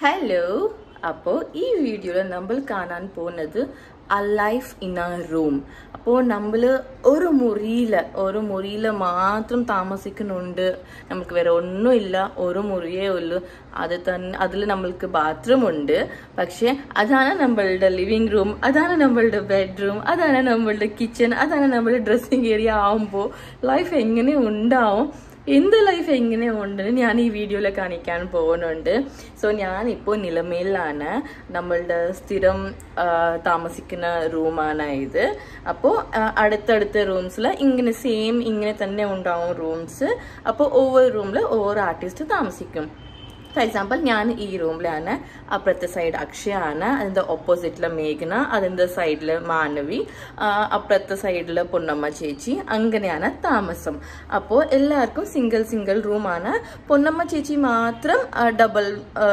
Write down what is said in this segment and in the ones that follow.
hello അപ്പോൾ ഈ വീഡിയോയിൽ നമ്മൾ കാണാൻ പോകുന്നത് a life in a room അപ്പോൾ നമ്മൾ ഒരു മുറിയിൽ ഒരു മുറിയിൽ മാത്രം താമസിക്കുന്നുണ്ട് നമുക്ക് വേറെ ഒന്നുമില്ല ഒരു മുറിയേ ഉള്ളൂ അത് തന്നെ അതിൽ നമ്മൾക്ക് ബാത്റൂം ഉണ്ട് പക്ഷേ അതാണ് നമ്മളുടെ ലിവിങ് റൂം അതാണ് നമ്മളുടെ ബെഡ്റൂം അതാണ് നമ്മളുടെ കിച്ചൺ അതാണ് നമ്മളുടെ ഡ്രസ്സിങ് ഏരിയ ആവുമ്പോൾ ലൈഫ് എങ്ങനെ ഉണ്ടാവും എന്ത് ലൈഫ് എങ്ങനെ ഉണ്ടെന്ന് ഞാൻ ഈ വീഡിയോയിൽ കാണിക്കാൻ പോകുന്നുണ്ട് സോ ഞാൻ ഇപ്പോൾ നിലമേലാണ് നമ്മളുടെ സ്ഥിരം ആ, താമസിക്കുന്ന റൂമാണ് ഇത് അപ്പോൾ അടുത്തടുത്ത റൂംസിൽ ഇങ്ങനെ സെയിം ഇങ്ങനെ തന്നെ ഉണ്ടാവും റൂംസ് അപ്പോൾ ഓവർ റൂമിൽ ഓവർ ആർട്ടിസ്റ്റ് താമസിക്കും ഫോർ എക്സാമ്പിൾ ഞാൻ ഈ റൂമിലാണ് അപ്പുറത്തെ സൈഡ് അക്ഷയാണ് അതിൻ്റെ ഓപ്പോസിറ്റിലെ മേഘന അതിൻ്റെ സൈഡിൽ മാനവി ആ, അപ്പുറത്തെ സൈഡിൽ പൊന്നമ്മ ചേച്ചി അങ്ങനെയാണ് താമസം അപ്പോൾ എല്ലാവർക്കും സിംഗിൾ സിംഗിൾ റൂമാണ് പൊന്നമ്മ ചേച്ചി മാത്രം double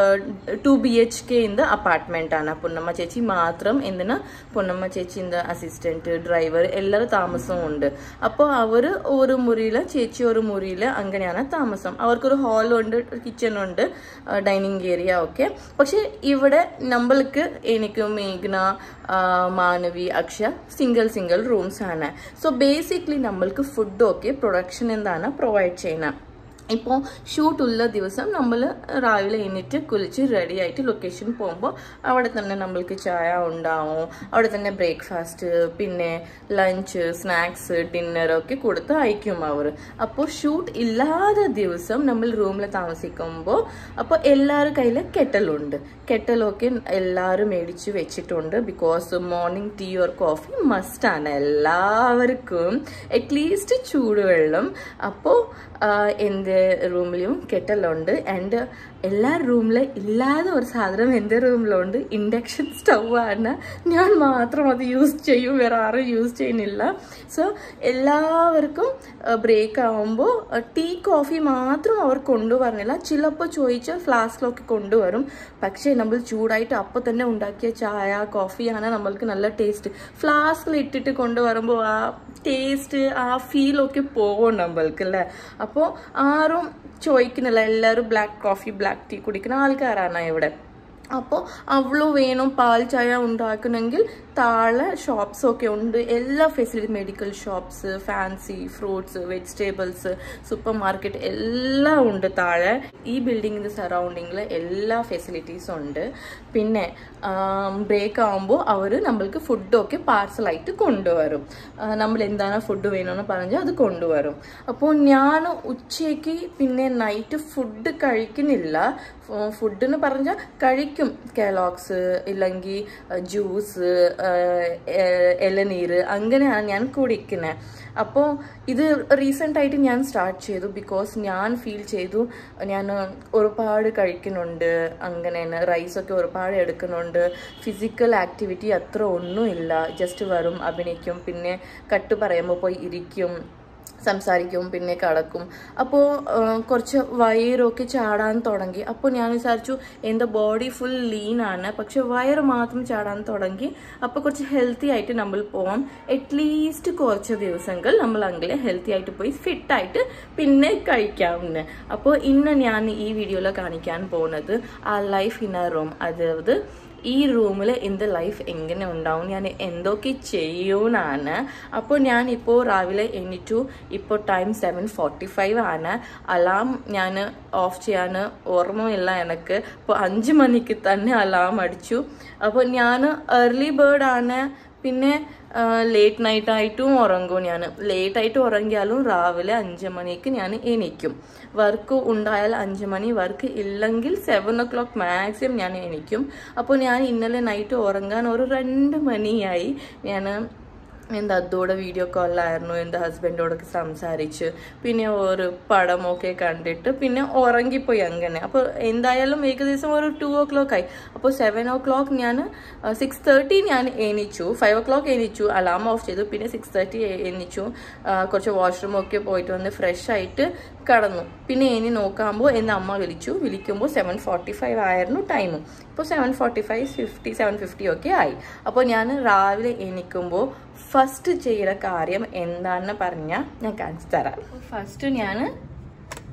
two B H K in the apartment ആണ് പൊന്നമ്മ ചേച്ചി മാത്രം എന്തിനാ പൊന്നമ്മ ചേച്ചി ഇൻ ദ അസിസ്റ്റന്റ് ഡ്രൈവർ എല്ലാവരും താമസവും ഉണ്ട് അപ്പോൾ അവർ ഒരു മുറിയിൽ ചേച്ചി ഒരു മുറിയിൽ അങ്ങനെയാണ് താമസം അവർക്കൊരു ഹാളുണ്ട് കിച്ചൺ ഉണ്ട് ഡൈനിങ് ഏരിയ ഒക്കെ പക്ഷെ ഇവിടെ നമ്മൾക്ക് എനിക്ക് മേഘ്ന ആ, Manavi Akshaya single single rooms ആണ് സോ ബേസിക്കലി നമ്മൾക്ക് ഫുഡൊക്കെ പ്രൊഡക്ഷൻ എന്താണ് പ്രൊവൈഡ് ചെയ്യുന്നത് ഇപ്പോൾ ഷൂട്ടുള്ള ദിവസം നമ്മൾ രാവിലെ എണീറ്റ് കുളിച്ച് റെഡി ആയിട്ട് ലൊക്കേഷൻ പോകുമ്പോൾ അവിടെ തന്നെ നമ്മൾക്ക് ചായ ഉണ്ടാവും അവിടെ തന്നെ ബ്രേക്ക്ഫാസ്റ്റ് പിന്നെ ലഞ്ച് സ്നാക്സ് ഡിന്നറൊക്കെ കൊടുത്ത് അയക്കും അവർ അപ്പോൾ ഷൂട്ട് ഇല്ലാത്ത ദിവസം നമ്മൾ റൂമിൽ താമസിക്കുമ്പോൾ അപ്പോൾ എല്ലാവരുടെ കയ്യിൽ കെറ്റലുണ്ട് കെറ്റലൊക്കെ എല്ലാവരും മേടിച്ച് വെച്ചിട്ടുണ്ട് because morning tea or coffee മസ്റ്റാണ് എല്ലാവർക്കും അറ്റ്ലീസ്റ്റ് ചൂടുവെള്ളം അപ്പോൾ എൻ്റെ റൂമിലും കെറ്റലുണ്ട് ആൻഡ് എല്ലാ റൂമിലും ഇല്ലാതെ ഒരു സാധനം എൻ്റെ റൂമിലുണ്ട് ഇൻഡക്ഷൻ സ്റ്റവ് ആണ് ഞാൻ മാത്രം അത് യൂസ് ചെയ്യും വേറെ ആരും യൂസ് ചെയ്യുന്നില്ല സോ എല്ലാവർക്കും ബ്രേക്ക് ആവുമ്പോൾ ടീ കോഫി മാത്രം അവർ കൊണ്ടുവരുന്നില്ല ചിലപ്പോൾ ചോദിച്ചാൽ ഫ്ലാസ്കിലൊക്കെ കൊണ്ടുവരും പക്ഷേ നമ്മൾ ചൂടായിട്ട് അപ്പോൾ തന്നെ ഉണ്ടാക്കിയ ചായ കോഫിയാണ് നമ്മൾക്ക് നല്ല ടേസ്റ്റ് ഫ്ലാസ്കിൽ ഇട്ടിട്ട് കൊണ്ടുവരുമ്പോൾ ആ ടേസ്റ്റ് ആ ഫീലൊക്കെ പോകും നമ്മൾക്ക് അല്ലേ അപ്പോൾ ആരും ചോദിക്കുന്നില്ല എല്ലാവരും ബ്ലാക്ക് കോഫി ബ്ലാക്ക് ടീ കുടിക്കുന്ന ആൾക്കാരാണ് ഇവിടെ അപ്പോൾ അവള് വേണം പാൽ ചായ ഉണ്ടാക്കണമെങ്കിൽ താഴെ ഷോപ്സ് ഒക്കെ ഉണ്ട് എല്ലാ facility medical shops fancy fruits vegetables super market എല്ലാം ഉണ്ട് താഴെ ഈ ബിൽഡിങ്ങിൻ്റെ സറൗണ്ടിങ്ങിൽ എല്ലാ ഫെസിലിറ്റീസും ഉണ്ട് പിന്നെ ബ്രേക്ക് ആകുമ്പോൾ അവർ നമ്മൾക്ക് ഫുഡൊക്കെ പാർസലായിട്ട് കൊണ്ടുവരും ആ, നമ്മൾ എന്താണ് ഫുഡ് വേണമെന്ന് പറഞ്ഞാൽ അത് കൊണ്ടുവരും അപ്പോൾ ഞാൻ ഉച്ചയ്ക്ക് പിന്നെ നൈറ്റ് ഫുഡ് കഴിക്കുന്നില്ല ഫുഡ് എന്ന് പറഞ്ഞാൽ കഴിക്കും കെലോക്സ് ഇല്ലെങ്കിൽ ജ്യൂസ് ഇളനീര് അങ്ങനെയാണ് ഞാൻ കുടിക്കുന്നത് അപ്പോൾ ഇത് റീസെൻ്റ് ആയിട്ട് ഞാൻ സ്റ്റാർട്ട് ചെയ്തു ബിക്കോസ് ഞാൻ ഫീൽ ചെയ്തു ഞാൻ ഒരുപാട് കഴിക്കുന്നുണ്ട് അങ്ങനെ തന്നെ റൈസൊക്കെ ഒരുപാട് എടുക്കുന്നുണ്ട് ഫിസിക്കൽ ആക്ടിവിറ്റി അത്ര ഒന്നുമില്ല ജസ്റ്റ് വരും അഭിനയിക്കും പിന്നെ കട്ട് പറയുമ്പോൾ പോയി ഇരിക്കും സംസാരിക്കും പിന്നെ കിടക്കും അപ്പോൾ കുറച്ച് വയറൊക്കെ ചാടാൻ തുടങ്ങി അപ്പോൾ ഞാൻ വിചാരിച്ചു എൻ്റെ ബോഡി ഫുൾ ലീൻ ആണ് പക്ഷെ വയറ് മാത്രം ചാടാൻ തുടങ്ങി അപ്പോൾ കുറച്ച് ഹെൽത്തി ആയിട്ട് നമ്മൾ പോവാം അറ്റ്ലീസ്റ്റ് കുറച്ച് ദിവസങ്ങൾ നമ്മൾ അങ്ങനെ ഹെൽത്തി ആയിട്ട് പോയി ഫിറ്റായിട്ട് പിന്നെ കഴിക്കാവുന്ന അപ്പോൾ ഇന്ന് ഞാൻ ഈ വീഡിയോയിൽ കാണിക്കാൻ പോകുന്നത് ആ ലൈഫ് ഇൻ എ റൂം അതായത് ഈ റൂമിൽ എൻ്റെ ലൈഫ് എങ്ങനെ ഉണ്ടാവും ഞാൻ എന്തൊക്കെ ചെയ്യുമെന്നാണ് അപ്പോൾ ഞാൻ ഇപ്പോൾ രാവിലെ എണീറ്റു ഇപ്പോൾ ടൈം സെവൻ ഫോർട്ടി ഫൈവ് ആണ് അലാം ഞാൻ ഓഫ് ചെയ്യാൻ ഓർമ്മയില്ല എനിക്ക് അപ്പോൾ അഞ്ച് മണിക്ക് തന്നെ അലാം അടിച്ചു അപ്പോൾ ഞാൻ ഏർലി ബേർഡ് ആണ് പിന്നെ ലേറ്റ് നൈറ്റ് ആയിട്ടും ഉറങ്ങും ഞാൻ ലേറ്റ് ആയിട്ട് ഉറങ്ങിയാലും രാവിലെ അഞ്ച് മണിക്ക് ഞാൻ എണീക്കും വർക്ക് ഉണ്ടായാൽ അഞ്ച് മണി വർക്ക് ഇല്ലെങ്കിൽ സെവൻ ഒ ക്ലോക്ക് മാക്സിമം ഞാൻ എണീക്കും അപ്പോൾ ഞാൻ ഇന്നലെ നൈറ്റ് ഉറങ്ങാൻ ഒരു രണ്ട് മണിയായി ഞാൻ എൻ്റെ അതോടെ വീഡിയോ കോളിലായിരുന്നു എൻ്റെ ഹസ്ബൻഡോടൊക്കെ സംസാരിച്ച് പിന്നെ ഒരു പടമൊക്കെ കണ്ടിട്ട് പിന്നെ ഉറങ്ങിപ്പോയി അങ്ങനെ അപ്പോൾ എന്തായാലും ഏകദേശം ഒരു ടു ഓ ക്ലോക്ക് ആയി അപ്പോൾ സെവൻ ഓ ക്ലോക്ക് ഞാൻ സിക്സ് തേർട്ടി ഞാൻ എണീച്ചു ഫൈവ് ഓ ക്ലോക്ക് എണീച്ചു അലാം ഓഫ് ചെയ്തു പിന്നെ സിക്സ് തേർട്ടി എണീച്ചു ആ, കുറച്ച് വാഷ്റൂം ഒക്കെ പോയിട്ട് വന്ന് ഫ്രഷ് ആയിട്ട് കടന്നു പിന്നെ ഇനി നോക്കാമ്പോൾ എൻ്റെ അമ്മ വിളിച്ചു വിളിക്കുമ്പോൾ സെവൻ ഫോർട്ടി ഫൈവ് ആയിരുന്നു ടൈം ഇപ്പോൾ seven forty five fifty seven fifty ഒക്കെ ആയി അപ്പോൾ ഞാൻ രാവിലെ എണീക്കുമ്പോൾ ഫസ്റ്റ് ചെയ്യുന്ന കാര്യം എന്താണെന്ന് പറഞ്ഞാൽ ഞാൻ കാണിച്ചു തരാം ഫസ്റ്റ് ഞാൻ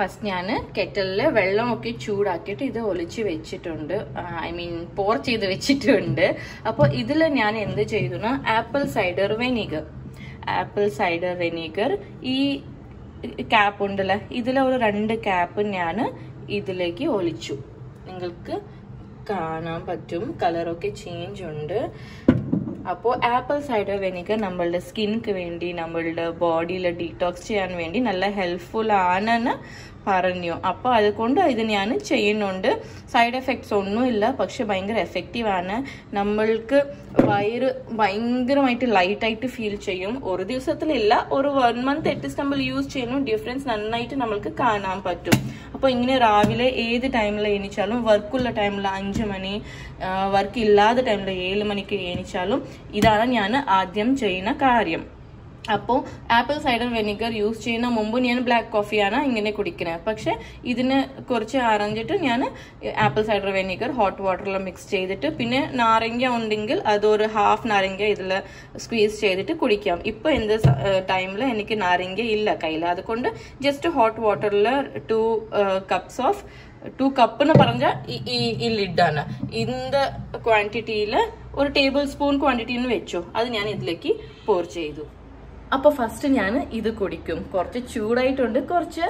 ഫസ്റ്റ് ഞാൻ കെറ്റലിൽ വെള്ളമൊക്കെ ചൂടാക്കിയിട്ട് ഇത് ഒലിച്ച് വെച്ചിട്ടുണ്ട് ഐ മീൻ പോർ ചെയ്ത് വെച്ചിട്ടുണ്ട് അപ്പോൾ ഇതിൽ ഞാൻ എന്ത് ചെയ്തു apple cider vinegar apple cider vinegar ഈ ക്യാപ്പ് ഉണ്ടല്ലോ ഇതിലെ ഒരു രണ്ട് ക്യാപ്പ് ഞാൻ ഇതിലേക്ക് ഒലിച്ചു നിങ്ങൾക്ക് കാണാൻ പറ്റും കളറൊക്കെ ചേഞ്ച് ഉണ്ട് അപ്പോൾ ആപ്പിൾ സൈഡർ വെനിഗർ നമ്മളുടെ സ്കിൻക്ക് വേണ്ടി നമ്മളുടെ ബോഡിയിൽ ഡീറ്റോക്സ് ചെയ്യാൻ വേണ്ടി നല്ല ഹെൽപ്ഫുൾ ആണെന്ന് പറഞ്ഞു അപ്പോൾ അതുകൊണ്ട് ഇത് ഞാൻ ചെയ്യുന്നുണ്ട് സൈഡ് എഫക്ട്സ് ഒന്നുമില്ല പക്ഷെ ഭയങ്കര എഫക്റ്റീവ് ആണ് നമ്മൾക്ക് വയറ് ഭയങ്കരമായിട്ട് ലൈറ്റായിട്ട് ഫീൽ ചെയ്യും ഒരു ദിവസത്തിലില്ല ഒരു വൺ മന്ത് അറ്റ്ലീസ്റ്റ് നമ്മൾ യൂസ് ചെയ്യുന്നു ഡിഫറൻസ് നന്നായിട്ട് നമ്മൾക്ക് കാണാൻ പറ്റും അപ്പോൾ ഇങ്ങനെ രാവിലെ ഏത് ടൈമിൽ എണീച്ചാലും വർക്കുള്ള ടൈമിൽ അഞ്ച് മണി വർക്ക് ഇല്ലാത്ത ടൈമിൽ ഏഴ് മണിക്ക് എണീച്ചാലും ഇതാണ് ഞാൻ ആദ്യം ചെയ്യുന്ന കാര്യം അപ്പോൾ ആപ്പിൾ സൈഡർ വെനിഗർ യൂസ് ചെയ്യുന്ന മുമ്പ് ഞാൻ ബ്ലാക്ക് കോഫിയാണ് ഇങ്ങനെ കുടിക്കുന്നത് പക്ഷെ ഇതിന് കുറച്ച് അറഞ്ഞിട്ട് ഞാൻ ആപ്പിൾ സൈഡർ വെനിഗർ ഹോട്ട് വാട്ടറിൽ മിക്സ് ചെയ്തിട്ട് പിന്നെ നാരങ്ങ ഉണ്ടെങ്കിൽ അതൊരു ഹാഫ് നാരങ്ങ ഇതിൽ സ്ക്വീസ് ചെയ്തിട്ട് കുടിക്കാം ഇപ്പോൾ എന്ത് ടൈമിൽ എനിക്ക് നാരങ്ങ ഇല്ല കയ്യിൽ അതുകൊണ്ട് ജസ്റ്റ് ഹോട്ട് വാട്ടറിൽ two cups of two cup എന്ന് പറഞ്ഞാൽ ഈ ലിഡാണ് ഇന്ത ക്വാണ്ടിറ്റിയിൽ ഒരു ടേബിൾ സ്പൂൺ ക്വാണ്ടിറ്റിന്ന് വെച്ചു അത് ഞാൻ ഇതിലേക്ക് പോർ ചെയ്തു അപ്പോൾ ഫസ്റ്റ് ഞാൻ ഇത് കുടിക്കും കുറച്ച് ചൂടായിട്ടുണ്ട് കുറച്ച്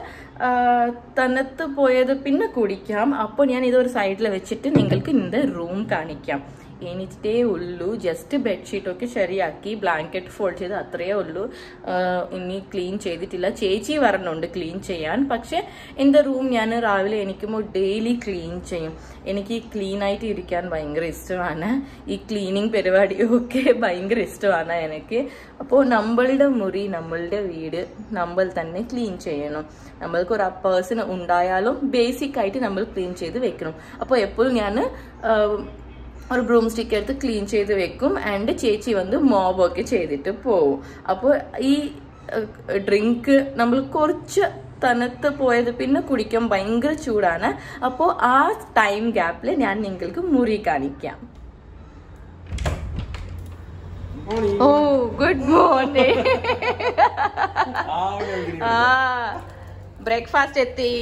തണുത്ത് പോയത് പിന്നെ കുടിക്കാം അപ്പോൾ ഞാൻ ഇതൊരു സൈഡിൽ വെച്ചിട്ട് നിങ്ങൾക്ക് ഇന്ന് റൂം കാണിക്കാം എനിറ്റേ ഉള്ളൂ ജസ്റ്റ് ബെഡ്ഷീറ്റൊക്കെ ശരിയാക്കി ബ്ലാങ്കറ്റ് ഫോൾഡ് ചെയ്ത് അത്രയേ ഉള്ളൂ ഇനി ക്ലീൻ ചെയ്തിട്ടില്ല ചേച്ചി വരണുണ്ട് ക്ലീൻ ചെയ്യാൻ പക്ഷെ എൻ്റെ റൂം ഞാൻ രാവിലെ എണീക്കുമ്പോൾ ഡെയിലി ക്ലീൻ ചെയ്യും എനിക്ക് ക്ലീൻ ആയിട്ട് ഇരിക്കാൻ ഭയങ്കര ഇഷ്ടമാണ് ഈ ക്ലീനിങ് പരിപാടിയൊക്കെ ഭയങ്കര ഇഷ്ടമാണ് എനിക്ക് അപ്പോൾ നമ്മളുടെ മുറി നമ്മളുടെ വീട് നമ്മൾ തന്നെ ക്ലീൻ ചെയ്യണം നമ്മൾക്ക് ഒരു പേഴ്സൺ ഉണ്ടായാലും ബേസിക് ആയിട്ട് നമ്മൾ ക്ലീൻ ചെയ്ത് വെക്കണം അപ്പോൾ എപ്പോഴും ഞാൻ ഒരു ബ്രൂം സ്റ്റിക്ക് എടുത്ത് ക്ലീൻ ചെയ്ത് വെക്കും ആൻഡ് ചേച്ചി വന്ന് മോബൊക്കെ ചെയ്തിട്ട് പോവും അപ്പോൾ ഈ ഡ്രിങ്ക് നമ്മൾ കുറച്ച് തണുത്ത് പോയത് പിന്നെ കുടിക്കാൻ ഭയങ്കര ചൂടാണ് അപ്പോൾ ആ ടൈം ഗ്യാപ്പിൽ ഞാൻ നിങ്ങൾക്ക് മുറി കാണിക്കാം ഓ ഗുഡ് മോർണിംഗ് ആ ബ്രേക്ക്ഫാസ്റ്റ് എത്തി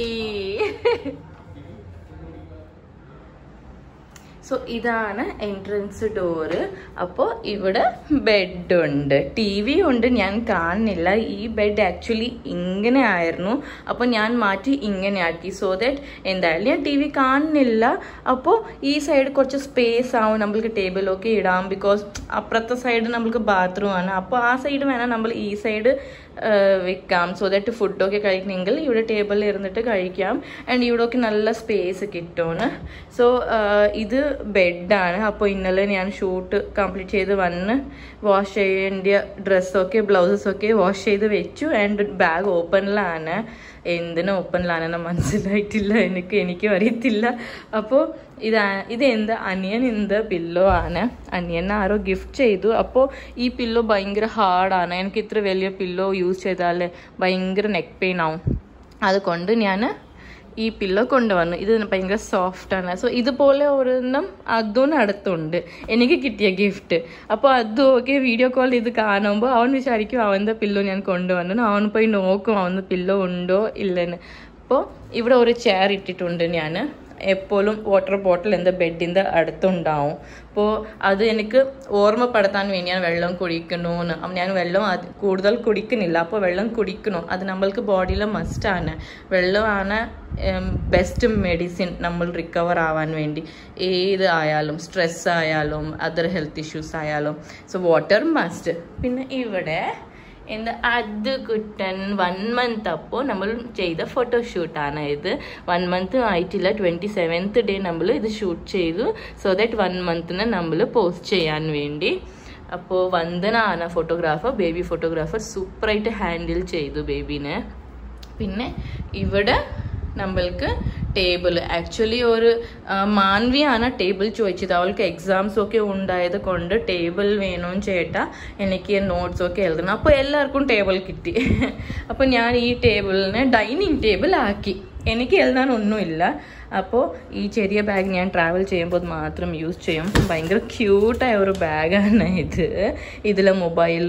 സോ ഇതാണ് എൻട്രൻസ് ഡോറ് അപ്പോൾ ഇവിടെ ബെഡുണ്ട് ടി വി ഉണ്ട് ഞാൻ കാണുന്നില്ല ഈ ബെഡ് ആക്ച്വലി ഇങ്ങനെ ആയിരുന്നു അപ്പോൾ ഞാൻ മാറ്റി ഇങ്ങനെ ആക്കി സോ ദാറ്റ് എന്തായാലും ഞാൻ ടി വി കാണുന്നില്ല അപ്പോൾ ഈ സൈഡ് കുറച്ച് സ്പേസ് ആവും നമ്മൾക്ക് ടേബിളൊക്കെ ഇടാം ബിക്കോസ് അപ്പുറത്തെ സൈഡ് നമ്മൾക്ക് ബാത്റൂം ആണ് അപ്പോൾ ആ സൈഡ് വേണം നമ്മൾ ഈ സൈഡ് വെക്കാം സോ ദാറ്റ് ഫുഡൊക്കെ കഴിക്കണമെങ്കിൽ ഇവിടെ ടേബിളിൽ ഇരുന്നിട്ട് കഴിക്കാം ആൻഡ് ഇവിടെയൊക്കെ നല്ല സ്പേസ് കിട്ടുമാണ് സോ ഇത് ബെഡാണ് അപ്പോൾ ഇന്നലെ ഞാൻ ഷൂട്ട് കംപ്ലീറ്റ് ചെയ്ത് വന്ന് വാഷ് ചെയ്യേണ്ട ഡ്രസ്സൊക്കെ ബ്ലൗസസൊക്കെ വാഷ് ചെയ്ത് വെച്ചു ആൻഡ് ബാഗ് ഓപ്പണിലാണ് എന്തിനു ഓപ്പണിലാണെന്ന് മനസ്സിലായിട്ടില്ല എനിക്ക് എനിക്കും അറിയത്തില്ല അപ്പോൾ ഇതാ ഇത് എന്ത് അനിയൻ എന്ത് പില്ലോ ആണ് അനിയൻ ആരോ ഗിഫ്റ്റ് ചെയ്തു അപ്പോൾ ഈ പില്ലോ ഭയങ്കര ഹാർഡാണ് എനിക്ക് ഇത്ര വലിയ പില്ലോ യൂസ് ചെയ്താൽ ഭയങ്കര നെക്ക് പെയിൻ ആവും അതുകൊണ്ട് ഞാൻ ഈ പില്ലോ കൊണ്ടുവന്നു ഇത് ഭയങ്കര സോഫ്റ്റ് ആണ് സോ ഇതുപോലെ ഒരെണ്ണം അതും അടുത്തുണ്ട് എനിക്ക് കിട്ടിയ ഗിഫ്റ്റ് അപ്പോൾ അതും ഒക്കെ വീഡിയോ കോൾ ഇത് കാണുമ്പോൾ അവൻ വിചാരിക്കും അവൻ്റെ പില്ലോ ഞാൻ കൊണ്ടുവന്നു അവൻ പോയി നോക്കും അവൻ്റെ പില്ലോ ഉണ്ടോ ഇല്ലെന്ന് അപ്പോൾ ഇവിടെ ഒരു ചെയർ ഇട്ടിട്ടുണ്ട് ഞാൻ എപ്പോഴും വാട്ടർ ബോട്ടിൽ എൻ്റെ ബെഡിൻ്റെ അടുത്തുണ്ടാവും അപ്പോൾ അത് എനിക്ക് ഓർമ്മപ്പെടുത്താൻ വേണ്ടി ഞാൻ വെള്ളം കുടിക്കണമെന്ന് ഞാൻ വെള്ളം അത് കൂടുതൽ കുടിക്കുന്നില്ല അപ്പോൾ വെള്ളം കുടിക്കണം അത് നമ്മൾക്ക് ബോഡിയിൽ മസ്റ്റാണ് വെള്ളമാണ് ബെസ്റ്റ് മെഡിസിൻ നമ്മൾ റിക്കവർ ആവാൻ വേണ്ടി ഏത് ആയാലും സ്ട്രെസ് ആയാലും അതർ ഹെൽത്ത് ഇഷ്യൂസ് ആയാലും സോ വാട്ടർ മസ്റ്റ് പിന്നെ ഇവിടെ എൻ്റെ അത് കുട്ടൻ വൺ മന്ത് അപ്പോൾ നമ്മൾ ചെയ്ത ഫോട്ടോഷൂട്ടാണ് ഇത് വൺ മന്ത് ആയിട്ടില്ല ട്വൻറ്റി സെവൻത്ത് ഡേ നമ്മൾ ഇത് ഷൂട്ട് ചെയ്തു സോ ദാറ്റ് വൺ മന്തിന് നമ്മൾ പോസ്റ്റ് ചെയ്യാൻ വേണ്ടി അപ്പോൾ വന്ദന ആണ് ഫോട്ടോഗ്രാഫർ ബേബി ഫോട്ടോഗ്രാഫർ സൂപ്പറായിട്ട് ഹാൻഡിൽ ചെയ്തു ബേബീനെ പിന്നെ ഇവിടെ നമ്മൾക്ക് ടേബിൾ ആക്ച്വലി ഒരു മാൻവിയാണ് ടേബിൾ ചോദിച്ചത് അവൾക്ക് എക്സാംസ് ഒക്കെ ഉണ്ടായത് കൊണ്ട് ടേബിൾ വേണം ചേട്ടാ എനിക്ക് നോട്ട്സ് ഒക്കെ എഴുതണം അപ്പോൾ എല്ലാവർക്കും ടേബിൾ കിട്ടി അപ്പോൾ ഞാൻ ഈ ടേബിളിനെ ഡൈനിങ് ടേബിൾ ആക്കി എനിക്ക് എഴുതാൻ ഒന്നുമില്ല അപ്പോൾ ഈ ചെറിയ ബാഗ് ഞാൻ ട്രാവൽ ചെയ്യുമ്പോൾ മാത്രം യൂസ് ചെയ്യും ഭയങ്കര ക്യൂട്ടായ ഒരു ബാഗാണ് ഇത് ഇതിൽ മൊബൈൽ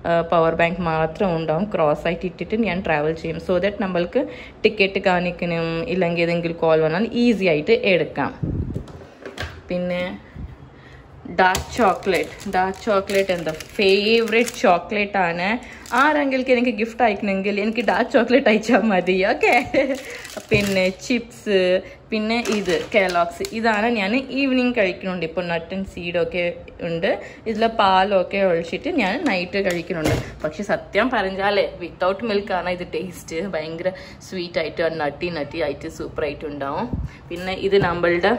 പവർ ബാങ്ക് മാത്രം ഉണ്ടാവും ക്രോസ് ആയിട്ട് ഇട്ടിട്ട് ഞാൻ ട്രാവൽ ചെയ്യും സോ ദാറ്റ് നമ്മൾക്ക് ടിക്കറ്റ് കാണിക്കണം ഇല്ലെങ്കിൽ ഏതെങ്കിലും കോൾ വന്നാൽ ഈസി ആയിട്ട് എടുക്കാം പിന്നെ ഡാർക്ക് ചോക്ലേറ്റ് ഡാർക്ക് ചോക്ലേറ്റ് എന്താ ഫേവറേറ്റ് ചോക്ലേറ്റ് ആണ് ആരെങ്കിലും എനിക്ക് ഗിഫ്റ്റ് അയക്കണമെങ്കിൽ എനിക്ക് ഡാർക്ക് ചോക്ലേറ്റ് അയച്ചാൽ മതി ഓക്കെ പിന്നെ ചിപ്സ് പിന്നെ ഇത് കേലോക്സ് ഇതാണ് ഞാൻ ഈവനിങ് കഴിക്കുന്നുണ്ട് ഇപ്പോൾ നട്ടൻ സീഡൊക്കെ ഉണ്ട് ഇതിൽ പാലൊക്കെ ഒഴിച്ചിട്ട് ഞാൻ നൈറ്റ് കഴിക്കുന്നുണ്ട് പക്ഷെ സത്യം പറഞ്ഞാലേ വിത്തൗട്ട് മിൽക്കാണ് ഇത് ടേസ്റ്റ് ഭയങ്കര സ്വീറ്റ് ആയിട്ട് നട്ടി നട്ടി ആയിട്ട് സൂപ്പറായിട്ട് ഉണ്ടാവും പിന്നെ ഇത് നമ്മളുടെ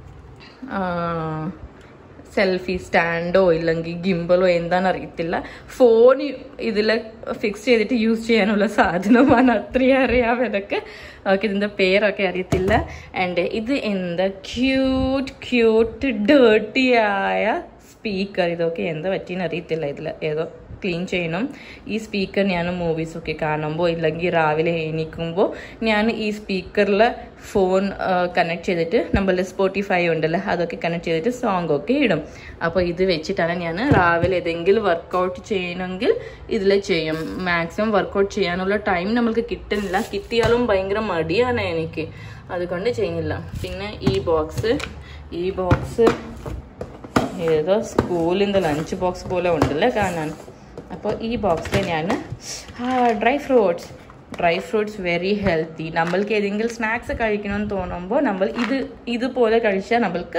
സെൽഫി സ്റ്റാൻഡോ ഇല്ലെങ്കിൽ ഗിംബലോ എന്താണെന്ന് അറിയത്തില്ല ഫോൺ ഇതിൽ ഫിക്സ് ചെയ്തിട്ട് യൂസ് ചെയ്യാനുള്ള സാധനമാണ് അത്രയും അറിയാം ഇതൊക്കെ ഓക്കെ ഇതിൻ്റെ പേരൊക്കെ അറിയത്തില്ല ആൻഡ് ഇത് എന്താ ക്യൂട്ട് ക്യൂട്ട് ഡേർട്ടി ആയ സ്പീക്കർ ഇതൊക്കെ എന്താ പറ്റിയെന്ന് അറിയത്തില്ല ഇതിൽ ഏതോ ക്ലീൻ ചെയ്യണം ഈ സ്പീക്കർ ഞാൻ മൂവീസൊക്കെ കാണുമ്പോൾ ഇല്ലെങ്കിൽ രാവിലെ എണീക്കുമ്പോൾ ഞാൻ ഈ സ്പീക്കറിൽ ഫോൺ കണക്ട് ചെയ്തിട്ട് നമ്മളുടെ സ്പോട്ടിഫൈ ഉണ്ടല്ലോ അതൊക്കെ കണക്ട് ചെയ്തിട്ട് സോങ് ഒക്കെ ഇടും അപ്പോൾ ഇത് വെച്ചിട്ടാണ് ഞാൻ രാവിലെ ഏതെങ്കിലും വർക്കൗട്ട് ചെയ്യണമെങ്കിൽ ഇതിൽ ചെയ്യും മാക്സിമം വർക്കൗട്ട് ചെയ്യാനുള്ള ടൈം നമ്മൾക്ക് കിട്ടുന്നില്ല കിട്ടിയാലും ഭയങ്കര മടിയാണ് എനിക്ക് അതുകൊണ്ട് ചെയ്യുന്നില്ല പിന്നെ ഈ ബോക്സ് ഈ ബോക്സ് ഏതോ സ്കൂളിൻ്റെ ലഞ്ച് ബോക്സ് പോലെ ഉണ്ടല്ലേ കാണാൻ അപ്പോൾ ഈ ബോക്സിൽ ഞാൻ dry fruits dry fruits very healthy നമ്മൾക്ക് ഏതെങ്കിലും സ്നാക്സ് കഴിക്കണമെന്ന് തോന്നുമ്പോൾ നമ്മൾ ഇത് ഇതുപോലെ കഴിച്ചാൽ നമ്മൾക്ക്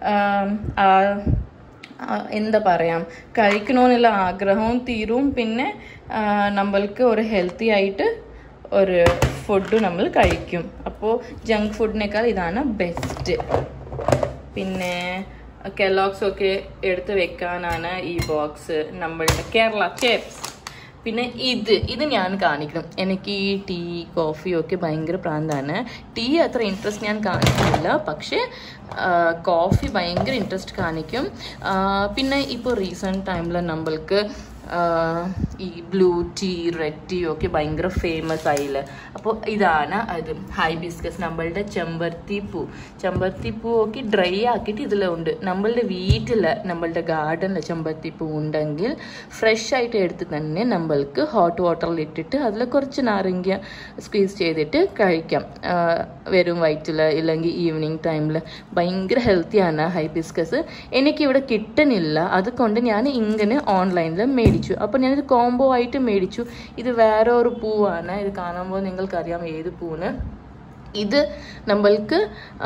എന്താ പറയാം കഴിക്കണമെന്നുള്ള ആഗ്രഹവും തീരും പിന്നെ നമ്മൾക്ക് ഒരു ഹെൽത്തി ആയിട്ട് ഒരു ഫുഡ് നമ്മൾ കഴിക്കും അപ്പോൾ ജങ്ക് ഫുഡിനേക്കാൾ ഇതാണ് ബെസ്റ്റ് പിന്നെ കെലോക്സ് ഒക്കെ എടുത്ത് വെക്കാനാണ് ഈ ബോക്സ് നമ്മളുടെ കേരള ചിപ്സ് പിന്നെ ഇത് ഇത് ഞാൻ കാണിക്കണം എനിക്ക് ഈ ടീ കോഫി ഒക്കെ ഭയങ്കര പ്രാന്താണ് ടീ അത്ര ഇൻട്രസ്റ്റ് ഞാൻ കാണിക്കുന്നില്ല പക്ഷേ കോഫി ഭയങ്കര ഇൻട്രസ്റ്റ് കാണിക്കും പിന്നെ ഇപ്പോൾ റീസെൻറ്റ് ടൈമിൽ നമ്മൾക്ക് ഈ ബ്ലൂ ടീ റെഡ് ടീ ഒക്കെ ഭയങ്കര ഫേമസ് ആയില്ല അപ്പോൾ ഇതാണ് അത് ഹൈബിസ്കസ് നമ്മളുടെ ചെമ്പരത്തി പൂ ചെമ്പരത്തി പൂ ഒക്കെ ഡ്രൈ ആക്കിയിട്ട് ഇതിലുണ്ട് നമ്മളുടെ വീട്ടിൽ നമ്മളുടെ ഗാർഡനിൽ ചെമ്പരത്തി പൂ ഉണ്ടെങ്കിൽ ഫ്രഷ് ആയിട്ട് എടുത്ത് തന്നെ നമ്മൾക്ക് ഹോട്ട് വാട്ടറിൽ ഇട്ടിട്ട് അതിൽ കുറച്ച് നാരങ്ങ സ്ക്വീസ് ചെയ്തിട്ട് കഴിക്കാം വെറും വയറ്റിൽ ഇല്ലെങ്കിൽ ഈവനിങ് ടൈമിൽ ഭയങ്കര ഹെൽത്തിയാണ് ഹൈബിസ്കസ് എനിക്കിവിടെ കിട്ടുന്നില്ല അതുകൊണ്ട് ഞാൻ ഇങ്ങനെ ഓൺലൈനിൽ മേടിച്ചു അപ്പോൾ ഞാനിത് കോംബോ ആയിട്ട് മേടിച്ചു ഇത് വേറെ ഒരു പൂവാണ് ഇത് കാണുമ്പോൾ നിങ്ങൾക്കറിയാം ഏത് പൂന്ന് ഇത് നമ്മൾക്ക്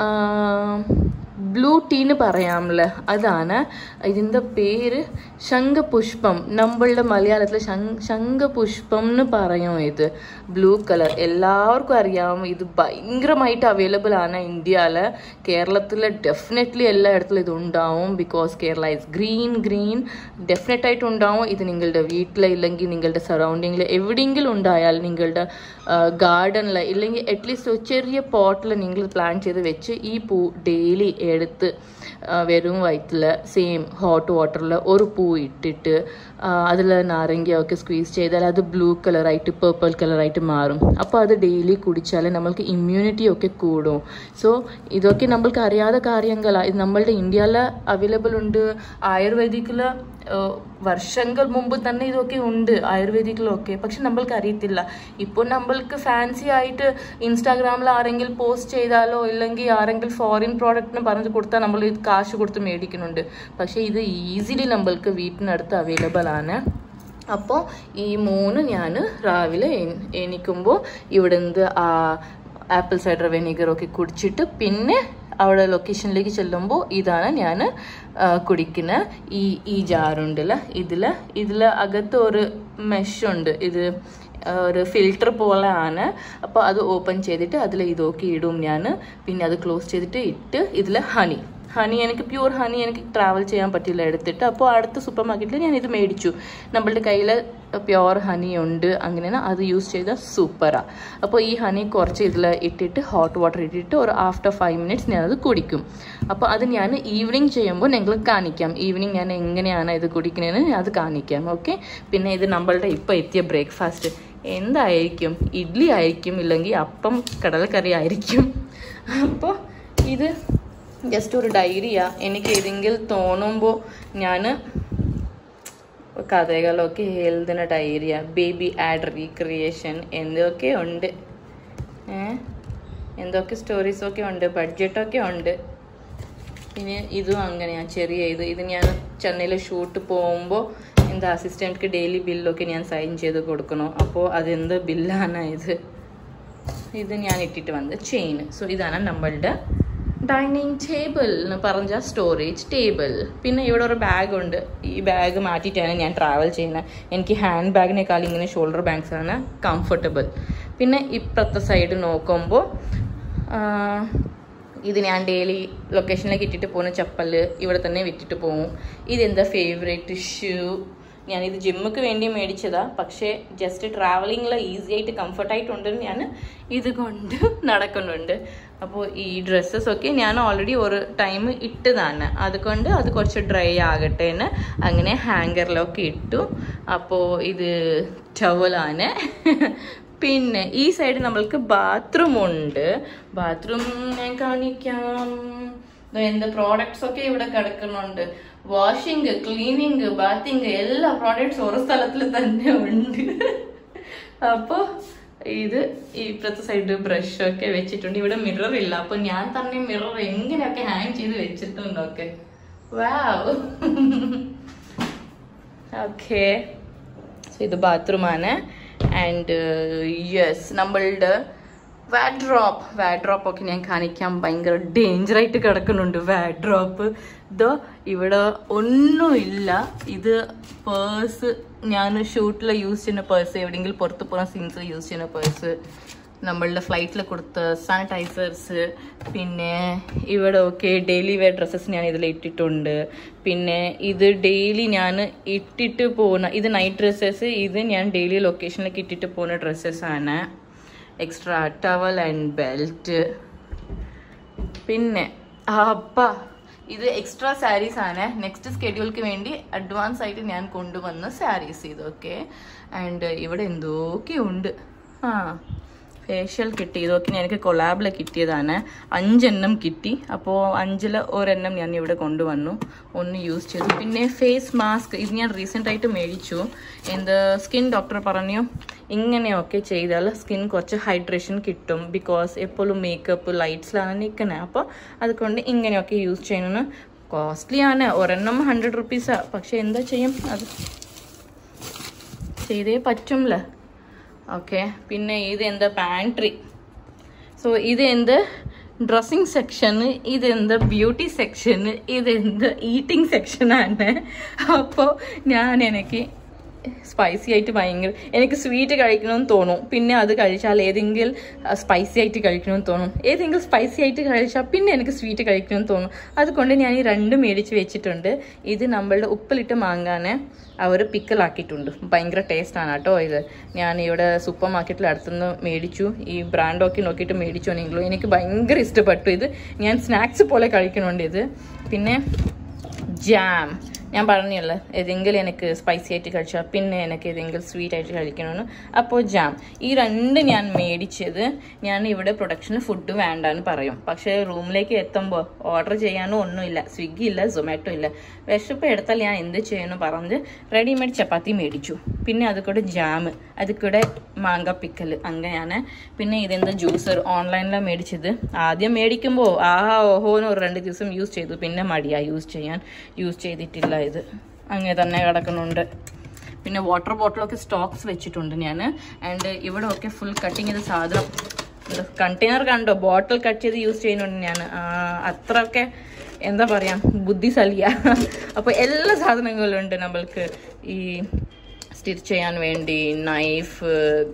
ബ്ലൂ ടീന്ന് പറയാമല്ലേ അതാണ് ഇതിൻ്റെ പേര് ശംഖപുഷ്പം നമ്മളുടെ മലയാളത്തിൽ ശംഖപുഷ്പം എന്ന് പറയും ഇത് ബ്ലൂ കളർ എല്ലാവർക്കും അറിയാം ഇത് ഭയങ്കരമായിട്ട് അവൈലബിൾ ആണ് ഇന്ത്യയിൽ കേരളത്തിൽ ഡെഫിനറ്റ്ലി എല്ലായിടത്തും ഇത് ഉണ്ടാവും because Kerala is green green definite ആയിട്ട് ഉണ്ടാവും ഇത് നിങ്ങളുടെ വീട്ടിൽ ഇല്ലെങ്കിൽ നിങ്ങളുടെ സറൗണ്ടിങ്ങിൽ എവിടെയെങ്കിലും ഉണ്ടായാൽ നിങ്ങളുടെ ഗാർഡനിൽ ഇല്ലെങ്കിൽ അറ്റ്ലീസ്റ്റ് ഒരു ചെറിയ പോട്ടിൽ നിങ്ങൾ പ്ലാൻ ചെയ്ത് വെച്ച് ഈ പൂ ഡെയിലി എടുത്ത് വെറും വയറ്റിൽ സെയിം ഹോട്ട് വാട്ടറിൽ ഒരു പൂ ഇട്ടിട്ട് അതിൽ നാരങ്ങയൊക്കെ സ്ക്വീസ് ചെയ്താൽ അത് ബ്ലൂ കളറായിട്ട് പേർപ്പിൾ കളറായിട്ട് മാറും അപ്പോൾ അത് ഡെയിലി കുടിച്ചാൽ നമ്മൾക്ക് ഇമ്മ്യൂണിറ്റി ഒക്കെ കൂടും സോ ഇതൊക്കെ നമ്മൾക്ക് അറിയാത്ത കാര്യങ്ങളാണ് ഇത് നമ്മളുടെ ഇന്ത്യയിൽ അവൈലബിൾ ഉണ്ട് ആയുർവേദിക്കിൽ വർഷങ്ങൾ മുമ്പ് തന്നെ ഇതൊക്കെ ഉണ്ട് ആയുർവേദിക്കിലൊക്കെ പക്ഷെ നമ്മൾക്ക് അറിയത്തില്ല ഇപ്പോൾ നമ്മൾക്ക് ഫാൻസി ആയിട്ട് ഇൻസ്റ്റാഗ്രാമിൽ ആരെങ്കിലും പോസ്റ്റ് ചെയ്താലോ ഇല്ലെങ്കിൽ ആരെങ്കിലും ഫോറിൻ പ്രോഡക്റ്റിന് പറഞ്ഞു കൊടുത്താൽ നമ്മൾ ഇത് കാശ് കൊടുത്ത് മേടിക്കുന്നുണ്ട് പക്ഷേ ഇത് ഈസിലി നമ്മൾക്ക് വീട്ടിനടുത്ത് അവൈലബിൾ ആണ് അപ്പോൾ ഈ മൂന്ന് ഞാൻ രാവിലെ എണീക്കുമ്പോൾ ഇവിടുന്ന് ആ ആപ്പിൾ സൈഡർ വെനിഗറൊക്കെ കുടിച്ചിട്ട് പിന്നെ അവിടെ ലൊക്കേഷനിലേക്ക് ചെല്ലുമ്പോൾ ഇതാണ് ഞാൻ കുടിക്കുന്ന ഈ ഈ ജാറുണ്ടല്ല ഇതിൽ ഇതിൽ അകത്ത് ഒരു മെഷുണ്ട് ഇത് ഒരു ഫിൽറ്റർ പോലെ ആണ് അപ്പോൾ അത് ഓപ്പൺ ചെയ്തിട്ട് അതിൽ ഇതൊക്കെ ഇടും ഞാൻ പിന്നെ അത് ക്ലോസ് ചെയ്തിട്ട് ഇട്ട് ഇതിൽ ഹണി ഹണി എനിക്ക് പ്യൂർ ഹണി എനിക്ക് ട്രാവൽ ചെയ്യാൻ പറ്റില്ല എടുത്തിട്ട് അപ്പോൾ അടുത്ത സൂപ്പർ മാർക്കറ്റിൽ ഞാൻ ഇത് മേടിച്ചു നമ്മളുടെ കയ്യിൽ പ്യുവർ ഹണി ഉണ്ട് അങ്ങനെയാണ് അത് യൂസ് ചെയ്താൽ സൂപ്പറാണ് അപ്പോൾ ഈ ഹണി കുറച്ച് ഇതിൽ ഇട്ടിട്ട് ഹോട്ട് വാട്ടർ ഇട്ടിട്ട് ഒരു ആഫ്റ്റർ ഫൈവ് മിനിറ്റ്സ് ഞാനത് കുടിക്കും അപ്പോൾ അത് ഞാൻ ഈവനിങ് ചെയ്യുമ്പോൾ നിങ്ങൾ കാണിക്കാം ഈവനിങ് ഞാൻ എങ്ങനെയാണ് ഇത് കുടിക്കുന്നതെന്ന് അത് കാണിക്കാം ഓക്കെ പിന്നെ ഇത് നമ്മളുടെ ഇപ്പോൾ എത്തിയ ബ്രേക്ക്ഫാസ്റ്റ് എന്തായിരിക്കും ഇഡ്ഡലി ആയിരിക്കും ഇല്ലെങ്കിൽ അപ്പം കടലക്കറി ആയിരിക്കും അപ്പോൾ ഇത് ജസ്റ്റ് ഒരു ഡയറിയാ എനിക്ക് ഏതെങ്കിലും തോന്നുമ്പോൾ ഞാൻ കഥകളൊക്കെ എഴുതുന്ന ഡയറിയ ബേബി ആഡ് റീക്രിയേഷൻ എന്തൊക്കെ ഉണ്ട് ഏ എന്തൊക്കെ സ്റ്റോറീസൊക്കെ ഉണ്ട് ബഡ്ജറ്റൊക്കെ ഉണ്ട് പിന്നെ ഇതും അങ്ങനെയാണ് ചെറിയ ഇത് ഇത് ഞാൻ ചെന്നൈയിൽ ഷൂട്ട് പോകുമ്പോൾ എൻ്റെ അസിസ്റ്റൻറ്റ്ക്ക് ഡെയിലി ബില്ലൊക്കെ ഞാൻ സൈൻ ചെയ്ത് കൊടുക്കണം അപ്പോൾ അതെന്ത് ബില്ലാണ് ഇത് ഇത് ഞാൻ ഇട്ടിട്ട് വന്നത് ചെയിൻ സോ ഇതാണ് നമ്മളുടെ ഡൈനിങ് ടേബിൾ എന്ന് പറഞ്ഞ സ്റ്റോറേജ് ടേബിൾ പിന്നെ ഇവിടെ ഒരു ബാഗ് ഉണ്ട് ഈ ബാഗ് മാറ്റിയിട്ടാണ് ഞാൻ ട്രാവൽ ചെയ്യുന്നത് എനിക്ക് ഹാൻഡ് ബാഗിനേക്കാൾ ഇങ്ങനെ ഷോൾഡർ ബാഗ്സ് ആണ് കംഫർട്ടബിൾ പിന്നെ ഇപ്പുറത്തെ സൈഡ് നോക്കുമ്പോൾ ഇത് ഞാൻ ഡെയിലി ലൊക്കേഷനിലേക്ക് ഇട്ടിട്ട് പോകുന്ന ചപ്പല് ഇവിടെ തന്നെ വിട്ടിട്ട് പോകും ഇതെന്താ ഫേവറേറ്റ് ഷൂ ഞാനിത് ജിമ്മുക്ക് വേണ്ടി മേടിച്ചതാ പക്ഷേ ജസ്റ്റ് ട്രാവലിങ്ങിൽ ഈസി ആയിട്ട് കംഫർട്ടായിട്ടുണ്ട് ഞാൻ ഇത് കൊണ്ട് നടക്കുന്നുണ്ട് അപ്പോൾ ഈ ഡ്രസ്സസ് ഒക്കെ ഞാൻ ഓൾറെഡി ഒരു ടൈം ഇട്ടതാണ് അതുകൊണ്ട് അത് കുറച്ച് ഡ്രൈ ആകട്ടെ എന്ന് അങ്ങനെ ഹാങ്കറിലൊക്കെ ഇട്ടു അപ്പോൾ ഇത് ടവലാണ് പിന്നെ ഈ സൈഡ് നമ്മൾക്ക് ബാത്റൂം ഉണ്ട് ബാത്റൂം ഞാൻ കാണിക്കാം ദേ എന്ത് പ്രോഡക്ട്സ് ഒക്കെ ഇവിടെ കിടക്കുന്നുണ്ട് വാഷിംഗ് ക്ലീനിങ് ബാത്തിങ് എല്ലാ പ്രോഡക്ട്സ് ഒരു സ്ഥലത്തിൽ തന്നെ ഉണ്ട് അപ്പോ ഇത് ഇപ്പുറത്തെ സൈഡ് ബ്രഷ് ഒക്കെ വെച്ചിട്ടുണ്ട് ഇവിടെ മിറർ ഇല്ല അപ്പൊ ഞാൻ തന്നെ മിറർ എങ്ങനെയൊക്കെ ഹാങ് ചെയ്ത് വെച്ചിട്ടുണ്ടൊക്കെ വാവ് ഓക്കെ സോ ഇത് ബാത്റൂമാണ് ആൻഡ് യെസ് നമ്മളുടെ വാഡ്രോപ്പ് വാഡ്രോപ്പ് ഒക്കെ ഞാൻ കാണിക്കാൻ ഭയങ്കര ഡേഞ്ചർ ആയിട്ട് കിടക്കുന്നുണ്ട് വാഡ്രോപ്പ് ഇതോ ഇവിടെ ഒന്നുമില്ല ഇത് പേഴ്സ് ഞാൻ ഷൂട്ടിൽ യൂസ് ചെയ്യുന്ന പേഴ്സ് എവിടെയെങ്കിലും പുറത്ത് പോകുന്ന സീൻസ് യൂസ് ചെയ്യുന്ന പേഴ്സ് നമ്മളുടെ ഫ്ലൈറ്റിൽ കൊടുത്ത സാനിറ്റൈസേഴ്സ് പിന്നെ ഇവിടെ ഒക്കെ ഡെയിലി വെയർ ഡ്രസ്സസ് ഞാൻ ഇതിൽ ഇട്ടിട്ടുണ്ട് പിന്നെ ഇത് ഡെയിലി ഞാൻ ഇട്ടിട്ട് പോകുന്ന ഇത് നൈറ്റ് ഡ്രസ്സസ് ഇത് ഞാൻ ഡെയിലി ലൊക്കേഷനിലേക്ക് ഇട്ടിട്ട് പോകുന്ന ഡ്രസ്സസ് ആണ് എക്സ്ട്രാ ടവൽ ആൻഡ് ബെൽറ്റ് പിന്നെ അപ്പ ഇത് എക്സ്ട്രാ സാരീസ് ആണ് നെക്സ്റ്റ് സ്കെഡ്യൂൾക്ക് വേണ്ടി അഡ്വാൻസ് ആയിട്ട് ഞാൻ കൊണ്ടുവന്ന സാരീസ് ഇതൊക്കെ ആൻഡ് ഇവിടെ എന്തൊക്കെ ഉണ്ട് ആ ഫേഷ്യൽ കിട്ടി ഇതൊക്കെ എനിക്ക് കൊളാബിൽ കിട്ടിയതാണ് അഞ്ചെണ്ണം കിട്ടി അപ്പോൾ അഞ്ചിൽ ഒരെണ്ണം ഞാൻ ഇവിടെ കൊണ്ടുവന്നു ഒന്ന് യൂസ് ചെയ്തു പിന്നെ ഫേസ് മാസ്ക് ഇത് ഞാൻ റീസെൻ്റ് ആയിട്ട് മേടിച്ചു എന്ത് സ്കിൻ ഡോക്ടർ പറഞ്ഞു ഇങ്ങനെയൊക്കെ ചെയ്താൽ സ്കിൻ കുറച്ച് ഹൈഡ്രേഷൻ കിട്ടും ബിക്കോസ് എപ്പോഴും മേക്കപ്പ് ലൈറ്റ്സിലാണ് നിൽക്കുന്നത് അപ്പോൾ അതുകൊണ്ട് ഇങ്ങനെയൊക്കെ യൂസ് ചെയ്യണമെന്ന് കോസ്റ്റ്ലി ആണ് ഒരെണ്ണം ഹൺഡ്രഡ് റുപ്പീസാണ് പക്ഷെ എന്താ ചെയ്യും അത് ചെയ്തേ പറ്റുമല്ലോ ഓക്കെ പിന്നെ ഇത് എന്താ പാൻട്രി സോ ഇത് എന്ത് ഡ്രസ്സിങ് സെക്ഷന് ഇതെന്ത് ബ്യൂട്ടി സെക്ഷന് ഇതെന്ത് ഈറ്റിംഗ് സെക്ഷനാണ് അപ്പോൾ ഞാൻ എനിക്ക് സ്പൈസി ആയിട്ട് ഭയങ്കര എനിക്ക് സ്വീറ്റ് കഴിക്കണമെന്ന് തോന്നും പിന്നെ അത് കഴിച്ചാൽ ഏതെങ്കിലും സ്പൈസി ആയിട്ട് കഴിക്കണമെന്ന് തോന്നും ഏതെങ്കിലും സ്പൈസി ആയിട്ട് കഴിച്ചാൽ പിന്നെ എനിക്ക് സ്വീറ്റ് കഴിക്കണമെന്ന് തോന്നും അതുകൊണ്ട് ഞാൻ ഈ രണ്ടും മേടിച്ച് വെച്ചിട്ടുണ്ട് ഇത് നമ്മളുടെ ഉപ്പിലിട്ട് മാങ്ങാനെ അവർ പിക്കലാക്കിയിട്ടുണ്ട് ഭയങ്കര ടേസ്റ്റാണ് കേട്ടോ ഇത് ഞാൻ ഇവിടെ സൂപ്പർ മാർക്കറ്റിൽ അടുത്തുനിന്ന് മേടിച്ചു ഈ ബ്രാൻഡൊക്കെ നോക്കിയിട്ട് മേടിച്ചു ആണെങ്കിലും എനിക്ക് ഭയങ്കര ഇഷ്ടപ്പെട്ടു ഇത് ഞാൻ സ്നാക്സ് പോലെ കഴിക്കണുണ്ട് ഇത് പിന്നെ ജാം ഞാൻ പറഞ്ഞല്ലോ ഏതെങ്കിലും എനിക്ക് സ്പൈസി ആയിട്ട് കഴിച്ചാൽ പിന്നെ എനിക്ക് ഏതെങ്കിലും സ്വീറ്റ് ആയിട്ട് കഴിക്കണമെന്ന് അപ്പോൾ ജാം ഈ രണ്ട് ഞാൻ മേടിച്ചത് ഞാൻ ഇവിടെ പ്രൊഡക്ഷന് ഫുഡ് വേണ്ടാന്ന് പറയും പക്ഷേ റൂമിലേക്ക് എത്തുമ്പോൾ ഓർഡർ ചെയ്യാനോ ഒന്നുമില്ല സ്വിഗ്ഗി ഇല്ല സൊമാറ്റോ ഇല്ല വിശപ്പ് എടുത്താൽ ഞാൻ എന്ത് ചെയ്യുന്നു പറഞ്ഞ് റെഡിമെയ്ഡ് ചപ്പാത്തി മേടിച്ചു പിന്നെ അത് കൂടെ ജാം അത് കൂടെ മാങ്ക പിക്കൽ അങ്ങനെയാണ് പിന്നെ ഇതെന്താ ജ്യൂസർ ഓൺലൈനിലാണ് മേടിച്ചത് ആദ്യം മേടിക്കുമ്പോൾ ആഹാ ഓഹോന്ന് ഒരു രണ്ട് ദിവസം യൂസ് ചെയ്തു പിന്നെ മടിയാ യൂസ് ചെയ്യാൻ യൂസ് ചെയ്തിട്ടില്ല ഇത് അങ്ങനെ തന്നെ കിടക്കുന്നുണ്ട് പിന്നെ വാട്ടർ ബോട്ടിലൊക്കെ സ്റ്റോക്സ് വെച്ചിട്ടുണ്ട് ഞാൻ ആൻഡ് ഇവിടെ ഒക്കെ ഫുൾ കട്ടിങ് ചെയ്ത സാധനം കണ്ടെയ്നർ കണ്ടോ ബോട്ടിൽ കട്ട് ചെയ്ത് യൂസ് ചെയ്യുന്നുണ്ട് ഞാൻ അത്രയൊക്കെ എന്താ പറയാ ബുദ്ധിശാലിയ അപ്പോൾ എല്ലാ സാധനങ്ങളും ഉണ്ട് നമ്മൾക്ക് ഈ സ്റ്റിച്ച് ചെയ്യാൻ വേണ്ടി നൈഫ്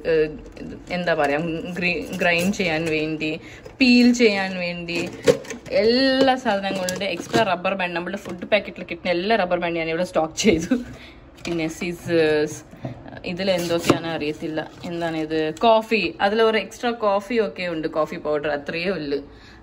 എന്താ പറയുക ഗ്രൈൻഡ് ചെയ്യാൻ വേണ്ടി പീൽ ചെയ്യാൻ വേണ്ടി എല്ലാ സാധനങ്ങളുണ്ട് എക്സ്ട്രാ റബ്ബർ ബാൻഡ് നമ്മുടെ ഫുഡ് പാക്കറ്റിൽ കിട്ടുന്ന എല്ലാ റബ്ബർ ബാൻഡ് ഞാൻ ഇവിടെ സ്റ്റോക്ക് ചെയ്തു പിന്നെ സീസേഴ്സ് ഇതിൽ എന്തൊക്കെയാണ് അറിയത്തില്ല എന്താണ് ഇത് കോഫി അതിൽ ഒരു എക്സ്ട്രാ കോഫി ഒക്കെ ഉണ്ട് കോഫി പൗഡർ അത്രയേ ഉള്ളു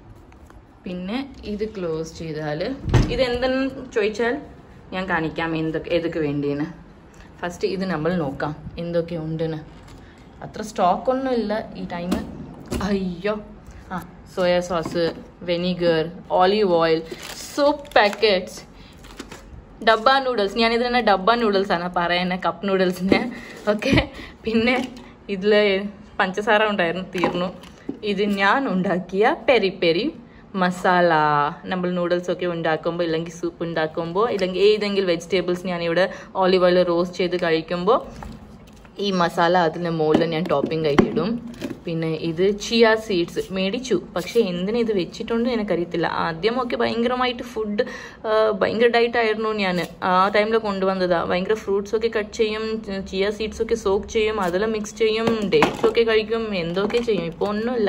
പിന്നെ ഇത് ക്ലോസ് ചെയ്താൽ ഇത് എന്തെന്ന് ചോദിച്ചാൽ ഞാൻ കാണിക്കാം എന്തൊക്കെ ഏതൊക്കെ വേണ്ടിയെന്ന് ഫസ്റ്റ് ഇത് നമ്മൾ നോക്കാം എന്തൊക്കെ ഉണ്ടെന്ന് അത്ര സ്റ്റോക്ക് ഒന്നും ഇല്ല ഈ ടൈം അയ്യോ ആ soya sauce vinegar olive oil soap packets ഡബ്ബ നൂഡിൽസ് ഞാൻ ഇതിനെ ഡബ്ബ നൂഡിൽസ് ആണ് പറയുന്നത് കപ്പ് നൂഡിൽസിനെ ഓക്കെ പിന്നെ ഇതിൽ പഞ്ചസാര ഉണ്ടായിരുന്നു തീർന്നു ഇത് ഞാൻ ഉണ്ടാക്കിയ പെരി പെരി മസാല നമ്മൾ നൂഡിൽസ് ഒക്കെ ഉണ്ടാക്കുമ്പോൾ ഇല്ലെങ്കിൽ സൂപ്പ് ഉണ്ടാക്കുമ്പോൾ ഇല്ലെങ്കിൽ ഏതെങ്കിലും വെജിറ്റബിൾസ് ഞാൻ ഇവിടെ ഓലിവ് ഓയിൽ റോസ്റ്റ് ചെയ്ത് കഴിക്കുമ്പോൾ ഈ മസാല അതിൻ്റെ മുകളിൽ ഞാൻ ടോപ്പിംഗ് ആയിട്ടിടും പിന്നെ ഇത് ചിയ സീഡ്സ് മേടിച്ചു പക്ഷേ എന്തിനാ ഇത് വെച്ചിട്ടുണ്ട് എനിക്കറിയത്തില്ല ആദ്യമൊക്കെ ഭയങ്കരമായിട്ട് ഫുഡ് ഭയങ്കര ഡയറ്റ് ആയിരുന്നു ഞാൻ ആ ടൈമിൽ കൊണ്ടുവന്നതാ ഭയങ്കര ഫ്രൂട്ട്സ് ഒക്കെ കട്ട് ചെയ്യും ചിയ സീഡ്സ് ഒക്കെ സോക്ക് ചെയ്യും അതിൽ മിക്സ് ചെയ്യും ഡേറ്റ്സ് ഒക്കെ കഴിക്കും എന്തൊക്കെ ചെയ്യും ഇപ്പോൾ ഒന്നുമില്ല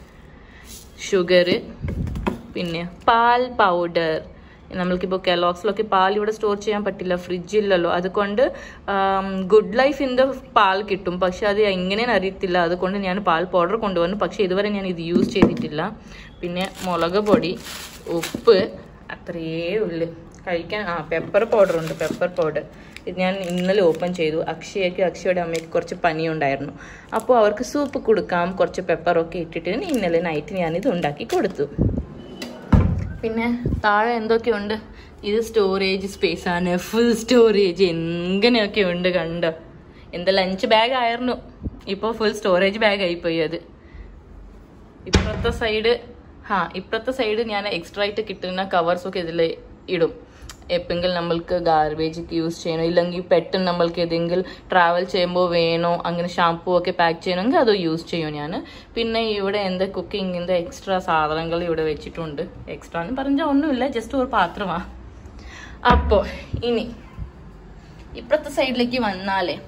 ഷുഗർ പിന്നെ പാൽ പൗഡർ നമ്മൾക്കിപ്പോൾ കെലോക്സിലൊക്കെ പാൽ ഇവിടെ സ്റ്റോർ ചെയ്യാൻ പറ്റില്ല ഫ്രിഡ്ജില്ലല്ലോ അതുകൊണ്ട് ഗുഡ് ലൈഫ് ഇൻ ദ പാൽ കിട്ടും പക്ഷെ അത് എങ്ങനെയെന്ന് അറിയത്തില്ല അതുകൊണ്ട് ഞാൻ പാൽ പൗഡർ കൊണ്ടുവന്നു പക്ഷെ ഇതുവരെ ഞാൻ ഇത് യൂസ് ചെയ്തിട്ടില്ല പിന്നെ മുളക് പൊടി ഉപ്പ് അത്രയേ ഉള്ളു കഴിക്കാൻ ആ പെപ്പർ പൗഡർ ഉണ്ട് പെപ്പർ പൗഡർ ഇത് ഞാൻ ഇന്നലെ ഓപ്പൺ ചെയ്തു അക്ഷയയ്ക്ക് അക്ഷയുടെ അമ്മയ്ക്ക് കുറച്ച് പനിയുണ്ടായിരുന്നു അപ്പോൾ അവർക്ക് സൂപ്പ് കൊടുക്കാം കുറച്ച് പെപ്പറൊക്കെ ഇട്ടിട്ട് ഇന്നലെ നൈറ്റ് ഞാനിത് ഉണ്ടാക്കി കൊടുത്തു പിന്നെ താഴെ എന്തൊക്കെയുണ്ട് ഇത് സ്റ്റോറേജ് സ്പേസ് ആണ് ഫുൾ സ്റ്റോറേജ് എങ്ങനെയൊക്കെ ഉണ്ട് കണ്ടോ എന്താ ലഞ്ച് ബാഗ് ആയിരുന്നു ഇപ്പോൾ ഫുൾ സ്റ്റോറേജ് ബാഗ് ആയിപ്പോയി അത് ഇപ്പുറത്തെ സൈഡ് ആ ഇപ്പുറത്തെ സൈഡ് ഞാൻ എക്സ്ട്രാ ആയിട്ട് കിട്ടുന്ന കവേഴ്സൊക്കെ ഇതിൽ ഇടും എപ്പെങ്കിൽ നമ്മൾക്ക് ഗാർബേജ് യൂസ് ചെയ്യണോ ഇല്ലെങ്കിൽ പെട്ടെന്ന് നമ്മൾക്ക് ഏതെങ്കിലും ട്രാവൽ ചെയ്യുമ്പോൾ വേണോ അങ്ങനെ ഷാമ്പൂ ഒക്കെ പാക്ക് ചെയ്യണമെങ്കിൽ അത് യൂസ് ചെയ്യും ഞാൻ പിന്നെ ഇവിടെ എന്താ കുക്കിങ്ങിൻ്റെ എക്സ്ട്രാ സാധനങ്ങൾ ഇവിടെ വെച്ചിട്ടുണ്ട് എക്സ്ട്രാ എന്ന് പറഞ്ഞാൽ ഒന്നുമില്ല ജസ്റ്റ് ഒരു പാത്രമാണ് അപ്പോൾ ഇനി ഇപ്പുറത്തെ സൈഡിലേക്ക് വന്നാലേ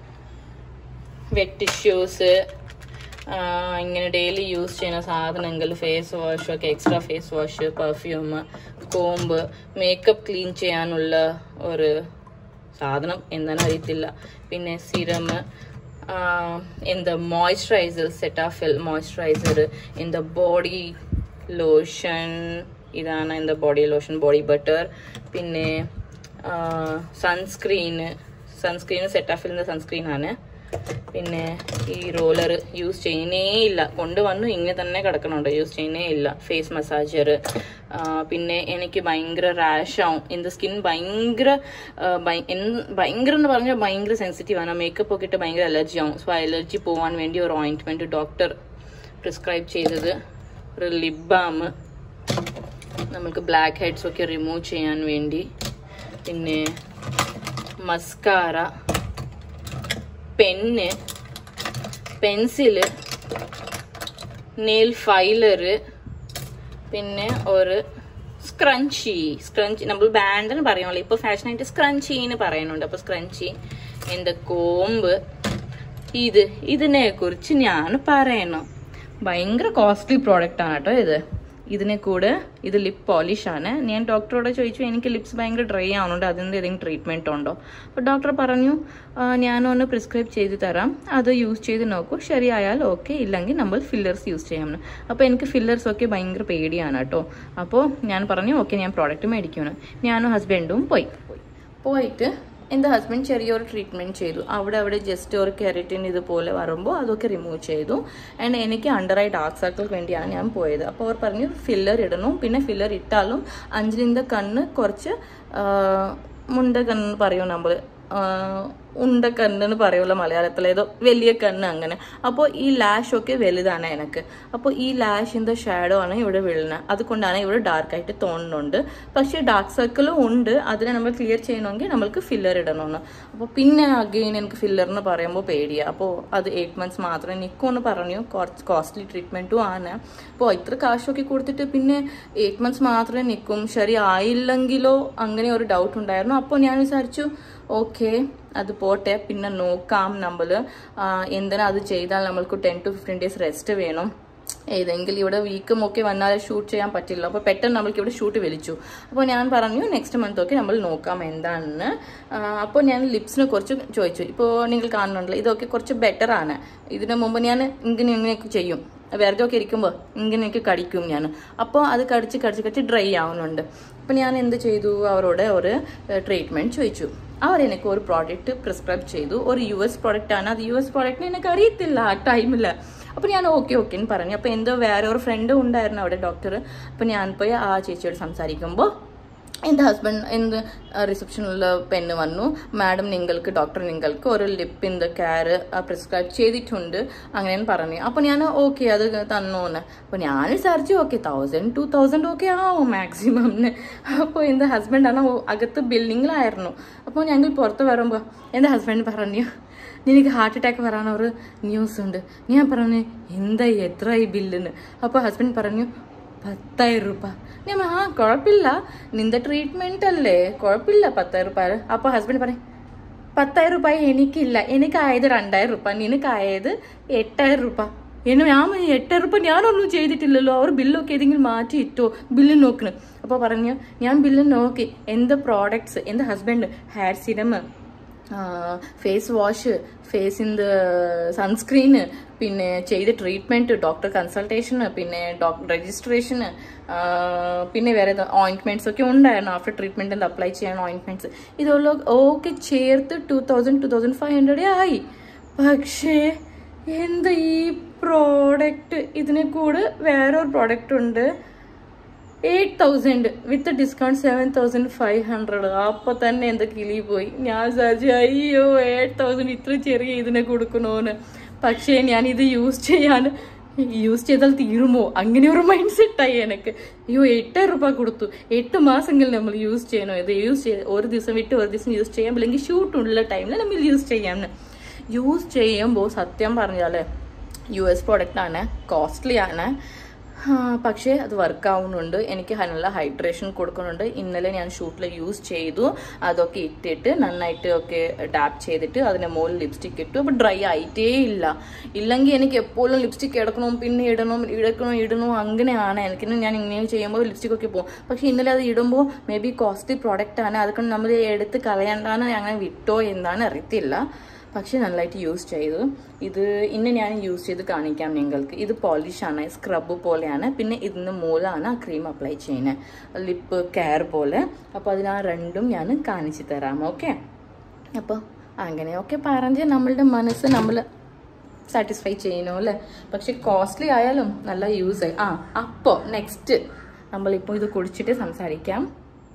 വെറ്റ് ടിഷ്യൂസ് ഇങ്ങനെ ഡെയിലി യൂസ് ചെയ്യുന്ന സാധനങ്ങൾ ഫേസ് വാഷ് ഒക്കെ extra face wash perfume comb makeup clean ചെയ്യാനുള്ള ഒരു സാധനം എന്താണെന്ന് അറിയത്തില്ല പിന്നെ സിറം എന്താ മോയ്സ്ചറൈസർ സെറ്റാഫിൽ മോയ്സ്ചറൈസർ എന്താ ബോഡി ലോഷൻ ഇതാണ് എന്താ ബോഡി ലോഷൻ ബോഡി ബട്ടർ പിന്നെ സൺസ്ക്രീന് സൺസ്ക്രീൻ സെറ്റാഫിലിൻ്റെ സൺസ്ക്രീനാണ് പിന്നെ ഈ റോളർ യൂസ് ചെയ്യുന്നേ ഇല്ല കൊണ്ടുവന്നു ഇങ്ങനെ തന്നെ കിടക്കണുണ്ട് യൂസ് ചെയ്യുന്നേ ഇല്ല ഫേസ് മസാജർ പിന്നെ എനിക്ക് ഭയങ്കര റാഷ് ആവും എൻ്റെ സ്കിൻ ഭയങ്കര ഭയങ്കര എന്ന് പറഞ്ഞാൽ ഭയങ്കര സെൻസിറ്റീവ് ആണ് മേക്കപ്പ് ഒക്കെ ഇട്ട് ഭയങ്കര അലർജി ആവും സോ അലർജി പോകാൻ വേണ്ടി ഒരു ഓയിൻറ്റ്മെൻറ്റ് ഡോക്ടർ പ്രിസ്ക്രൈബ് ചെയ്തത് ഒരു ലിപ് ബാം നമുക്ക് ബ്ലാക്ക് ഹെഡ്സ് ഒക്കെ റിമൂവ് ചെയ്യാൻ വേണ്ടി പിന്നെ mascara pen pencil nail filer പിന്നെ ഒരു സ്ക്രഞ്ചി സ്ക്രഞ്ചി നമ്മൾ ബാൻഡെന്ന് പറയുമല്ലോ ഇപ്പോൾ ഫാഷനായിട്ട് സ്ക്രഞ്ചിന്ന് പറയുന്നുണ്ട് അപ്പോൾ സ്ക്രഞ്ചി എൻ്റെ കോമ്പ് ഇത് ഇതിനെ കുറിച്ച് ഞാൻ പറയണം ഭയങ്കര കോസ്റ്റ്ലി പ്രോഡക്റ്റ് ആണ് കേട്ടോ ഇത് ഇതിനെ കൂടെ ഇത് ലിപ് പോളിഷ് ആണ് ഞാൻ ഡോക്ടറോട് ചോദിച്ചു എനിക്ക് ലിപ്സ് ഭയങ്കര ഡ്രൈ ആവുന്നുണ്ട് അതിൻ്റെ ഏതെങ്കിലും ട്രീറ്റ്മെൻറ്റ് ഉണ്ടോ അപ്പോൾ ഡോക്ടർ പറഞ്ഞു ഞാനൊന്ന് പ്രിസ്ക്രൈബ് ചെയ്ത് തരാം അത് യൂസ് ചെയ്ത് നോക്കൂ ശരിയായാൽ ഓക്കെ ഇല്ലെങ്കിൽ നമ്മൾ ഫില്ലേഴ്സ് യൂസ് ചെയ്യാമെന്ന് അപ്പോൾ എനിക്ക് ഫില്ലേഴ്സ് ഒക്കെ ഭയങ്കര പേടിയാണ് കേട്ടോ അപ്പോൾ ഞാൻ പറഞ്ഞു ഓക്കെ ഞാൻ പ്രോഡക്റ്റ് മേടിക്കുമെന്ന് ഞാനും ഹസ്ബൻഡും പോയി പോയിട്ട് എൻ്റെ ഹസ്ബൻഡ് ചെറിയൊരു ട്രീറ്റ്മെൻറ്റ് ചെയ്തു അവിടെ അവിടെ ജസ്റ്റ് ഒരു കെരറ്റിൻ ഇതുപോലെ വരുമ്പോൾ അതൊക്കെ റിമൂവ് ചെയ്തു ആൻഡ് എനിക്ക് അണ്ടർ ഐ ഡാർക്ക് സർക്കിൾക്ക് വേണ്ടിയാണ് ഞാൻ പോയത് അപ്പോൾ അവർ പറഞ്ഞു ഫില്ലർ ഇടണം പിന്നെ ഫില്ലർ ഇട്ടാലും അഞ്ചിലിൻ്റെ കണ്ണ് കുറച്ച് മുണ്ട കണ്ണ് പറയും നമ്മൾ ഉണ്ട കണ്ണെന്ന് പറയുമല്ലോ മലയാളത്തിൽ ഏതോ വലിയ കണ്ണ് അങ്ങനെ അപ്പോൾ ഈ ലാഷ് ഒക്കെ വലുതാണ് എനിക്ക് അപ്പോൾ ഈ ലാഷിൻ്റെ ഷാഡോ ആണ് ഇവിടെ വീഴുന്നത് അതുകൊണ്ടാണ് ഇവിടെ ഡാർക്കായിട്ട് തോന്നുന്നുണ്ട് പക്ഷേ ഡാർക്ക് സർക്കിളും ഉണ്ട് അതിനെ നമ്മൾ ക്ലിയർ ചെയ്യണമെങ്കിൽ നമ്മൾക്ക് ഫില്ലർ ഇടണമെന്ന് അപ്പോൾ പിന്നെ അഗെയിൻ എനിക്ക് ഫില്ലർ എന്ന് പറയുമ്പോൾ പേടിയാണ് അപ്പോൾ അത് എയ്റ്റ് മന്ത്സ് മാത്രമേ നിൽക്കുമെന്ന് പറഞ്ഞു കുറച്ച് കോസ്റ്റ്ലി ട്രീറ്റ്മെൻറ്റും ആണ് അപ്പോൾ ഇത്ര കാശൊക്കെ കൊടുത്തിട്ട് പിന്നെ എയ്റ്റ് മന്ത്സ് മാത്രമേ നിൽക്കും ശരി ആയില്ലെങ്കിലോ അങ്ങനെ ഒരു ഡൗട്ട് ഉണ്ടായിരുന്നു അപ്പോൾ ഞാൻ വിചാരിച്ചു ഓക്കെ അത് പോട്ടെ പിന്നെ നോക്കാം നമ്മൾ എന്തിനാ അത് ചെയ്താൽ നമ്മൾക്ക് ten to fifteen days rest വേണം ഏതെങ്കിലും ഇവിടെ വീക്കും ഒക്കെ വന്നാൽ ഷൂട്ട് ചെയ്യാൻ പറ്റില്ല അപ്പോൾ പെട്ടെന്ന് നമ്മൾക്ക് ഇവിടെ ഷൂട്ട് വലിച്ചു അപ്പോൾ ഞാൻ പറഞ്ഞു നെക്സ്റ്റ് മന്ത് ഒക്കെ നമ്മൾ നോക്കാം എന്താണെന്ന് അപ്പോൾ ഞാൻ ലിപ്സിനെ കുറിച്ച് ചോദിച്ചു ഇപ്പോൾ നിങ്ങൾ കാണുന്നുണ്ടല്ലോ ഇതൊക്കെ കുറച്ച് ബെറ്റർ ആണ് ഇതിനു മുമ്പ് ഞാൻ ഇങ്ങനെ ഇങ്ങനെയൊക്കെ ചെയ്യും വെറുതെ ഒക്കെ ഇരിക്കുമ്പോൾ ഇങ്ങനെയൊക്കെ കടിക്കും ഞാൻ അപ്പോൾ അത് കടിച്ച് കടിച്ച് കടിച്ച് ഡ്രൈ ആവുന്നുണ്ട് അപ്പോൾ ഞാൻ എന്ത് ചെയ്തു അവരോട് ഒരു ട്രീറ്റ്മെൻറ്റ് ചോദിച്ചു അവർ എനിക്ക് ഒരു പ്രോഡക്റ്റ് പ്രിസ്ക്രൈബ് ചെയ്തു ഒരു യു എസ് പ്രോഡക്റ്റ് ആണ് അത് യു എസ് പ്രോഡക്റ്റിന് എനിക്ക് അറിയത്തില്ല ആ ടൈമിൽ അപ്പോൾ ഞാൻ ഓക്കെ ഓക്കെ എന്ന് പറഞ്ഞു അപ്പോൾ എന്തോ വേറെ ഒരു ഫ്രണ്ട് ഉണ്ടായിരുന്നു അവിടെ ഡോക്ടർ അപ്പോൾ ഞാൻ പോയി ആ ചേച്ചിയോട് സംസാരിക്കുമ്പോൾ എൻ്റെ ഹസ്ബൻഡ് എന്ത് റിസപ്ഷനിൽ പെണ്ണ് വന്നു മാഡം നിങ്ങൾക്ക് ഡോക്ടർ നിങ്ങൾക്ക് ഒരു ലിപ്പിൻ്റെ കെയർ പ്രിസ്ക്രൈബ് ചെയ്തിട്ടുണ്ട് അങ്ങനെ പറഞ്ഞു അപ്പോൾ ഞാൻ ഓക്കെ അത് തന്നോന്ന് അപ്പോൾ ഞാൻ വിചാരിച്ചു okay thousand two thousand okay ആവും മാക്സിമം അപ്പോൾ എൻ്റെ ഹസ്ബൻഡാണ് അകത്ത് ബിൽഡിങ്ങിലായിരുന്നു അപ്പോൾ ഞങ്ങൾ പുറത്ത് വരുമ്പോൾ എൻ്റെ ഹസ്ബൻഡ് പറഞ്ഞു നിനക്ക് ഹാർട്ട് അറ്റാക്ക് വരാൻ ഒരു ന്യൂസ് ഉണ്ട് ഞാൻ പറഞ്ഞു എന്താ എത്ര ഈ ബില്ലെന്ന് അപ്പോൾ ഹസ്ബൻഡ് പറഞ്ഞു പത്തായിരം രൂപ ഞാൻ പറഞ്ഞു, ആ കുഴപ്പമില്ല നിന്റെ ട്രീറ്റ്മെന്റ് അല്ലേ കുഴപ്പമില്ല പത്തായിരം രൂപ അപ്പോൾ ഹസ്ബൻഡ് പറയും പത്തായിരം രൂപ എനിക്കില്ല എനിക്കായത് രണ്ടായിരം രൂപ നിനക്കായത് എട്ടായിരം രൂപ എന്നെ ഞാൻ പറഞ്ഞു, എട്ടായിരം രൂപ ഞാനൊന്നും ചെയ്തിട്ടില്ലല്ലോ അവർ ബില്ലൊക്കെ ഏതെങ്കിലും മാറ്റി ഇട്ടോ ബില്ല് നോക്കണ് അപ്പോൾ പറഞ്ഞു ഞാൻ ബില്ല് നോക്കി എന്ത് പ്രോഡക്ട്സ് എൻ്റെ husband hair serum face wash ഫേസിൻ്റെ സൺസ്ക്രീന് പിന്നെ ചെയ്ത ട്രീറ്റ്മെൻറ്റ് ഡോക്ടർ കൺസൾട്ടേഷന് പിന്നെ ഡോക്ടർ രജിസ്ട്രേഷന് പിന്നെ വേറെ ഓയിൻറ്റ്മെൻറ്റ്സ് ഒക്കെ ഉണ്ടായിരുന്നു ആഫ്റ്റർ ട്രീറ്റ്മെൻറ്റ് അപ്ലൈ ചെയ്യാൻ ഓയിൻറ്റ്മെൻറ്റ്സ് ഇതെല്ലാം ഒക്കെ ചേർത്ത് two thousand two thousand five hundred ആയി പക്ഷേ എന്താ ഈ പ്രോഡക്റ്റ് ഇതിനെ കൂടെ വേറൊരു പ്രോഡക്റ്റ് ഉണ്ട് eight thousand with discount seven thousand five hundred അപ്പൊ തന്നെ എന്താ കിളി പോയി ഞാൻ വിചാരിച്ചു അയ്യോ എയ്റ്റ് തൗസൻഡ് ഇത്ര ചെറിയ ഇതിനെ കൊടുക്കണോന്ന് പക്ഷേ ഞാൻ ഇത് യൂസ് ചെയ്യാൻ യൂസ് ചെയ്താൽ തീരുമോ അങ്ങനെ ഒരു മൈൻഡ് സെറ്റായി എനിക്ക് അയ്യോ എട്ടായിരം രൂപ കൊടുത്തു എട്ട് മാസമെങ്കിൽ നമ്മൾ യൂസ് ചെയ്യണോ ഇത് യൂസ് ചെയ്ത് ഒരു ദിവസം വിട്ട് ഒരു ദിവസം യൂസ് ചെയ്യാം അല്ലെങ്കിൽ ഷൂട്ടുള്ള ടൈമിൽ നമ്മൾ യൂസ് ചെയ്യാമെന്ന് യൂസ് ചെയ്യുമ്പോൾ സത്യം പറഞ്ഞാൽ യു എസ് പ്രൊഡക്റ്റാണ് കോസ്റ്റ്ലി ആണ് ആ, പക്ഷേ അത് വർക്ക് ആവുന്നുണ്ട് എനിക്ക് നല്ല ഹൈഡ്രേഷൻ കൊടുക്കുന്നുണ്ട് ഇന്നലെ ഞാൻ ഷൂട്ടിൽ യൂസ് ചെയ്തു അതൊക്കെ ഇട്ടിട്ട് നന്നായിട്ട് ഒക്കെ ഡാപ്പ് ചെയ്തിട്ട് അതിൻ്റെ മുകളിൽ ലിപ്സ്റ്റിക് ഇട്ടു അപ്പോൾ ഡ്രൈ ആയിട്ടേ ഇല്ല ഇല്ലെങ്കിൽ എനിക്ക് എപ്പോഴും ലിപ്സ്റ്റിക് എടുക്കണം പിന്നെ ഇടണം ഇടക്കണം ഇടണം അങ്ങനെയാണ് എനിക്ക് ഞാൻ ഇങ്ങനെ ചെയ്യുമ്പോൾ ലിപ്സ്റ്റിക് ഒക്കെ പോകും പക്ഷേ ഇന്നലെ അത് ഇടുമ്പോൾ മേ ബി കോസ്റ്റ്ലി പ്രോഡക്റ്റ് ആണ് അതൊക്കെ നമ്മൾ എടുത്ത് കളയണ്ടാന്ന് അങ്ങനെ വിട്ടോ എന്താണെന്ന് അറിയത്തില്ല പക്ഷേ നല്ലതായിട്ട് യൂസ് ചെയ്തു ഇത് ഇന്ന് ഞാൻ യൂസ് ചെയ്ത് കാണിക്കാം നിങ്ങൾക്ക് ഇത് പോളിഷാണ് സ്ക്രബ് പോലെയാണ് പിന്നെ ഇതിന് മൂലമാണ് ആ ക്രീം അപ്ലൈ ചെയ്യുന്നത് ലിപ്പ് കെയർ പോലെ അപ്പോൾ അതിന് ആ രണ്ടും ഞാൻ കാണിച്ചു തരാം ഓക്കെ അപ്പോൾ അങ്ങനെയൊക്കെ പറഞ്ഞ് നമ്മളുടെ മനസ്സ് നമ്മൾ സാറ്റിസ്ഫൈ ചെയ്യണോ അല്ലേ പക്ഷെ കോസ്റ്റ്ലി ആയാലും നല്ല യൂസ് ആയി ആ അപ്പോൾ നെക്സ്റ്റ് നമ്മളിപ്പോൾ ഇത് കുടിച്ചിട്ട് സംസാരിക്കാം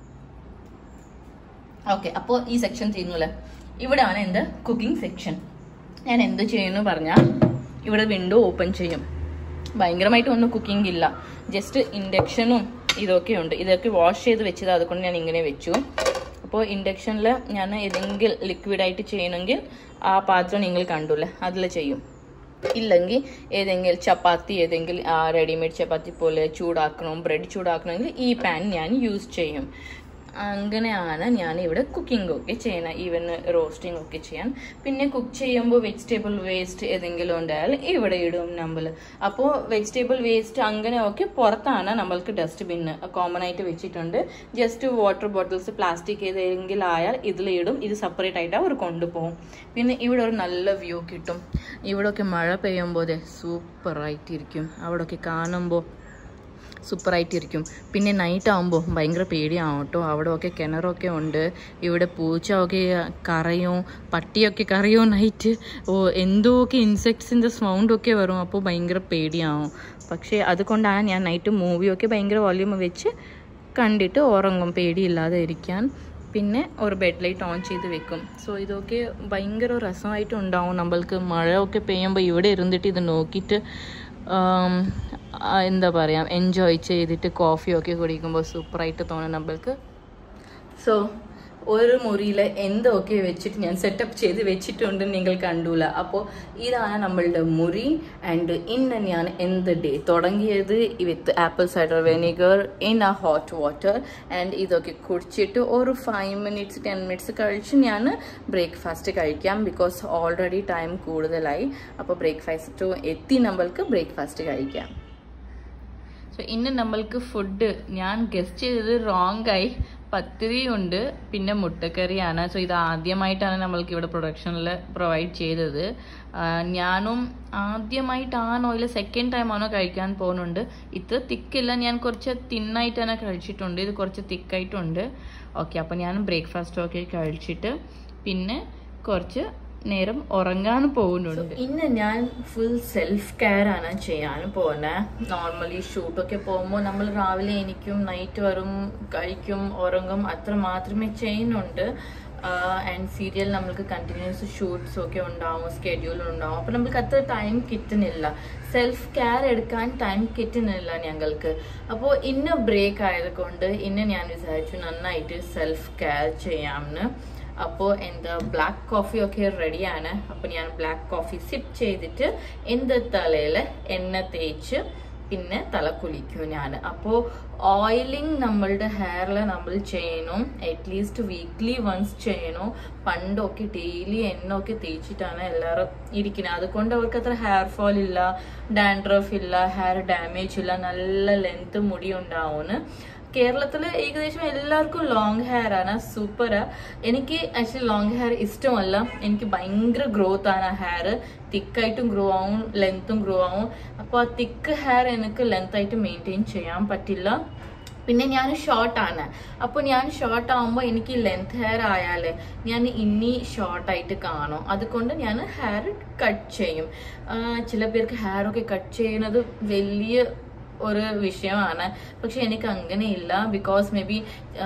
ഓക്കെ അപ്പോൾ ഈ സെക്ഷൻ ചെയ്യുന്നില്ലേ ഇവിടെയാണ് എൻ്റെ കുക്കിംഗ് സെക്ഷൻ ഞാൻ എന്ത് ചെയ്യുന്നു പറഞ്ഞാൽ ഇവിടെ വിൻഡോ ഓപ്പൺ ചെയ്യും ഭയങ്കരമായിട്ട് ഒന്നും കുക്കിംഗ് ഇല്ല ജസ്റ്റ് ഇൻഡക്ഷനും ഇതൊക്കെ ഉണ്ട് ഇതൊക്കെ വാഷ് ചെയ്ത് വെച്ചത് അതുകൊണ്ട് ഞാൻ ഇങ്ങനെ വെച്ചു അപ്പോൾ ഇൻഡക്ഷനിൽ ഞാൻ ഏതെങ്കിലും ലിക്വിഡായിട്ട് ചെയ്യണമെങ്കിൽ ആ പാത്രം നിങ്ങൾ കണ്ടുല്ലേ അതിൽ ചെയ്യും ഇല്ലെങ്കിൽ ഏതെങ്കിലും ചപ്പാത്തി ഏതെങ്കിലും റെഡിമെയ്ഡ് ചപ്പാത്തി പോലെ ചൂടാക്കണം ബ്രെഡ് ചൂടാക്കണമെങ്കിൽ ഈ പാൻ ഞാൻ യൂസ് ചെയ്യും അങ്ങനെയാണ് ഞാൻ ഇവിടെ കുക്കിംഗ് ഒക്കെ ചെയ്യണം ഈവൻ റോസ്റ്റിംഗ് ഒക്കെ ചെയ്യാൻ പിന്നെ കുക്ക് ചെയ്യുമ്പോൾ വെജിറ്റബിൾ വേസ്റ്റ് ഏതെങ്കിലും ഉണ്ടായാൽ ഇവിടെ ഇടും നമ്മൾ അപ്പോൾ വെജിറ്റബിൾ വേസ്റ്റ് അങ്ങനെയൊക്കെ പുറത്താണ് നമ്മൾക്ക് ഡസ്റ്റ്ബിൻ കോമൺ ആയിട്ട് വെച്ചിട്ടുണ്ട് ജസ്റ്റ് വാട്ടർ ബോട്ടിൽസ് പ്ലാസ്റ്റിക് ഏതെങ്കിലും ആയാൽ ഇതിലിടും ഇത് സെപ്പറേറ്റ് ആയിട്ട് അവർ കൊണ്ടുപോകും പിന്നെ ഇവിടെ ഒരു നല്ല വ്യൂ കിട്ടും ഇവിടെയൊക്കെ മഴ പെയ്യുമ്പോൾ സൂപ്പറായിട്ടിരിക്കും അവിടെയൊക്കെ കാണുമ്പോൾ സൂപ്പറായിട്ടിരിക്കും പിന്നെ നൈറ്റ് ആകുമ്പോൾ ഭയങ്കര പേടിയാവും കേട്ടോ അവിടെ ഒക്കെ കിണറൊക്കെ ഉണ്ട് ഇവിടെ പൂച്ച ഒക്കെ കറയും പട്ടിയൊക്കെ കറയോ നൈറ്റ് ഓ എന്തൊക്കെ ഇൻസെക്ട്സിൻ്റെ സൗണ്ടൊക്കെ വരും അപ്പോൾ ഭയങ്കര പേടിയാവും പക്ഷേ അതുകൊണ്ടാണ് ഞാൻ നൈറ്റ് മൂവിയൊക്കെ ഭയങ്കര വോല്യൂം വെച്ച് കണ്ടിട്ട് ഉറങ്ങും പേടിയില്ലാതെ ഇരിക്കാൻ പിന്നെ ഒരു ബെഡ് ലൈറ്റ് ഓൺ ചെയ്ത് വെക്കും സോ ഇതൊക്കെ ഭയങ്കര രസമായിട്ട് ഉണ്ടാവും നമ്മൾക്ക് മഴയൊക്കെ പെയ്യുമ്പോൾ ഇവിടെ ഇരുന്നിട്ട് ഇത് നോക്കിയിട്ട് ആം, ആ, എന്താ പറയുക എൻജോയ് ചെയ്തിട്ട് കോഫിയൊക്കെ കുടിക്കുമ്പോൾ സൂപ്പറായിട്ട് തോന്നും നമ്മൾക്ക് സോ ഒരു മുറിയിൽ എന്തൊക്കെ വെച്ചിട്ട് ഞാൻ സെറ്റപ്പ് ചെയ്ത് വെച്ചിട്ടുണ്ട് നിങ്ങൾ കണ്ടൂല അപ്പോൾ ഇതാണ് നമ്മളുടെ മുറി ആൻഡ് ഇന്ന് ഞാൻ എന്ത് ഡേ തുടങ്ങിയത് with apple cider vinegar in a hot water and ഇതൊക്കെ കുടിച്ചിട്ട് ഒരു ഫൈവ് മിനിറ്റ്സ് ടെൻ മിനിറ്റ്സ് കഴിച്ച് ഞാൻ ബ്രേക്ക്ഫാസ്റ്റ് കഴിക്കാം ബിക്കോസ് ഓൾറെഡി ടൈം കൂടുതലായി അപ്പോൾ ബ്രേക്ക്ഫാസ്റ്റ് എത്തി നമ്മൾക്ക് ബ്രേക്ക്ഫാസ്റ്റ് കഴിക്കാം സോ ഇന്ന് നമ്മൾക്ക് ഫുഡ് ഞാൻ ഗസ്റ്റ് ചെയ്തത് റോങ് ആയി പത്തിരി ഉണ്ട് പിന്നെ മുട്ടക്കറിയാണ് സോ ഇത് ആദ്യമായിട്ടാണ് നമ്മൾക്ക് ഇവിടെ പ്രൊഡക്ഷനിൽ പ്രൊവൈഡ് ചെയ്തത് ആ, ഞാനും ആദ്യമായിട്ടാണോ ഇല്ല സെക്കൻഡ് ടൈമാണോ കഴിക്കാൻ പോകുന്നുണ്ട് ഇത്ര തിക്കില്ല ഞാൻ കുറച്ച് തിന്നായിട്ട് തന്നെ കഴിച്ചിട്ടുണ്ട് ഇത് കുറച്ച് തിക്കായിട്ടുണ്ട് ഓക്കെ അപ്പോൾ ഞാൻ ബ്രേക്ക്ഫാസ്റ്റ് ഒക്കെ കഴിച്ചിട്ട് പിന്നെ കുറച്ച് നേരം ഉറങ്ങാൻ പോകുന്നുണ്ട് ഇന്ന് ഞാൻ ഫുൾ സെൽഫ് കെയർ ആണ് ചെയ്യാൻ പോകുന്നത് നോർമലി ഷൂട്ടൊക്കെ പോകുമ്പോൾ നമ്മൾ രാവിലെ എനിക്കും നൈറ്റ് വരും കഴിക്കും ഉറങ്ങും അത്ര മാത്രമേ ചെയ്യുന്നുണ്ട് ആൻഡ് സീരിയൽ നമ്മൾക്ക് കണ്ടിന്യൂസ് ഷൂട്ട്സ് ഒക്കെ ഉണ്ടാവും സ്കെഡ്യൂൾ ഉണ്ടാവും അപ്പോൾ നമുക്ക് അത്ര ടൈം കിട്ടുന്നില്ല സെൽഫ് കെയർ എടുക്കാൻ ടൈം കിട്ടുന്നില്ല ഞങ്ങൾക്ക് അപ്പോൾ ഇന്ന് ബ്രേക്ക് ആയതുകൊണ്ട് ഇന്ന് ഞാൻ വിചാരിച്ചു നന്നായിട്ട് സെൽഫ് കെയർ ചെയ്യാമെന്ന് അപ്പോൾ എന്താ ബ്ലാക്ക് കോഫി ഒക്കെ റെഡിയാണ് അപ്പോൾ ഞാൻ ബ്ലാക്ക് കോഫി സിപ്പ് ചെയ്തിട്ട് എൻ്റെ തലയിൽ എണ്ണ തേച്ച് പിന്നെ തല കുളിക്കും ഞാൻ അപ്പോൾ ഓയിലിംഗ് നമ്മളുടെ ഹെയറിൽ നമ്മൾ ചെയ്യണം അറ്റ്ലീസ്റ്റ് വീക്ക്ലി വൺസ് ചെയ്യണം പണ്ടൊക്കെ ഡെയിലി എണ്ണ ഒക്കെ തേച്ചിട്ടാണ് എല്ലാവരും ഇരിക്കുന്നത് അതുകൊണ്ട് അവർക്ക് അത്ര ഹെയർ ഫോൾ ഇല്ല ഡാൻഡ്രഫ് ഇല്ല ഹെയർ ഡാമേജ് ഇല്ല നല്ല ലെങ്ത് മുടി ഉണ്ടാവുമെന്ന് കേരളത്തിൽ ഏകദേശം എല്ലാവർക്കും ലോങ് ഹെയർ ആണ് സൂപ്പറാ എനിക്ക് ആക്ച്വലി ലോങ് ഹെയർ ഇഷ്ടമല്ല എനിക്ക് ഭയങ്കര ഗ്രോത്ത് ആണ് ഹെയർ തിക്കായിട്ടും ഗ്രോ ആവും ലെങ്ത്തും ഗ്രോ ആവും അപ്പോൾ ആ തിക്ക് ഹെയർ എനിക്ക് ലെങ്ത് ആയിട്ട് മെയിൻറ്റെയിൻ ചെയ്യാൻ പറ്റില്ല പിന്നെ ഞാൻ ഷോർട്ടാണ് അപ്പോൾ ഞാൻ ഷോർട്ട് ആകുമ്പോൾ എനിക്ക് ലെങ്ത് ഹെയർ ആയാലേ ഞാൻ ഇനി ഷോർട്ടായിട്ട് കാണും അതുകൊണ്ട് ഞാൻ ഹെയർ കട്ട് ചെയ്യും ആ, ചില പേർക്ക് ഹെയർ ഒക്കെ കട്ട് ചെയ്യുന്നത് വലിയ ഒരു വിഷയമാണ് പക്ഷെ എനിക്ക് അങ്ങനെയില്ല ബിക്കോസ് മേ ബി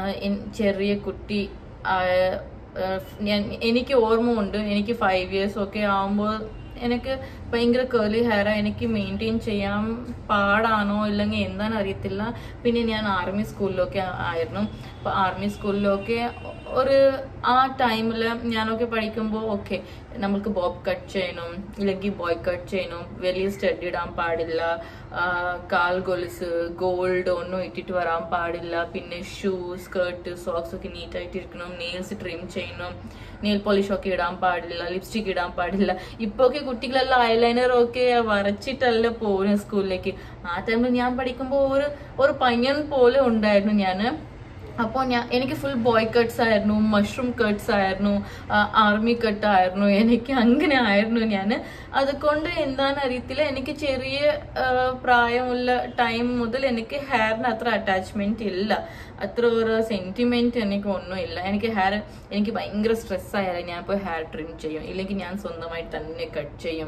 ചെറിയ കുട്ടി ആ, ആ, ഞാൻ എനിക്ക് ഓർമ്മ ഉണ്ട് എനിക്ക് ഫൈവ് ഇയേഴ്സ് ഒക്കെ ആകുമ്പോൾ എനിക്ക് ഭയങ്കര കേർലി ഹെയർ എനിക്ക് മെയിൻറ്റെയിൻ ചെയ്യാൻ പാടാണോ ഇല്ലെങ്കിൽ എന്താണെന്ന് അറിയത്തില്ല പിന്നെ ഞാൻ ആർമി സ്കൂളിലൊക്കെ ആയിരുന്നു അപ്പോൾ ആർമി സ്കൂളിലൊക്കെ ഒരു ആ ടൈമിൽ ഞാനൊക്കെ പഠിക്കുമ്പോൾ ഓക്കെ നമുക്ക് ബോബ് കട്ട് ചെയ്യണം ഇല്ലെങ്കിൽ ബോയ് കട്ട് ചെയ്യണം വലിയ സ്റ്റഡ് ഇടാൻ പാടില്ല ആ, കാൽ ഗൊലുസ് ഗോൾഡ് ഒന്നും ഇട്ടിട്ട് വരാൻ പാടില്ല പിന്നെ ഷൂ സ്കേർട്ട് സോക്സ് ഒക്കെ നീറ്റായിട്ട് ഇരിക്കണം നെയിൽസ് ട്രിം ചെയ്യണം നെയിൽ പോളിഷ് ഒക്കെ ഇടാൻ പാടില്ല ലിപ്സ്റ്റിക് ഇടാൻ പാടില്ല ഇപ്പൊ ഒക്കെ കുട്ടികളെല്ലാം ഐലൈനർ ഒക്കെ വരച്ചിട്ടല്ല പോകുന്നത് സ്കൂളിലേക്ക് ആ ടൈമിൽ ഞാൻ പഠിക്കുമ്പോൾ ഒരു ഒരു പയ്യൻ പോലെ ഉണ്ടായിരുന്നു ഞാന് അപ്പോൾ ഞാൻ എനിക്ക് ഫുൾ ബോയ് കട്ട്സ് ആയിരുന്നു മഷ്റൂം കട്ട്സ് ആയിരുന്നു ആർമി കട്ട് ആയിരുന്നു എനിക്ക് അങ്ങനെ ആയിരുന്നു ഞാൻ അതുകൊണ്ട് എന്താണെന്ന് അറിയത്തില്ല എനിക്ക് ചെറിയ ആ, പ്രായമുള്ള ടൈം മുതൽ എനിക്ക് ഹെയറിന് അത്ര അറ്റാച്ച്മെന്റ് ഇല്ല അത്ര ഒരു സെന്റിമെന്റ് എനിക്ക് ഒന്നുമില്ല എനിക്ക് ഹെയർ എനിക്ക് ഭയങ്കര സ്ട്രെസ് ആയാലും ഞാൻ ഇപ്പോൾ ഹെയർ ട്രിം ചെയ്യും ഇല്ലെങ്കിൽ ഞാൻ സ്വന്തമായിട്ട് തന്നെ കട്ട് ചെയ്യും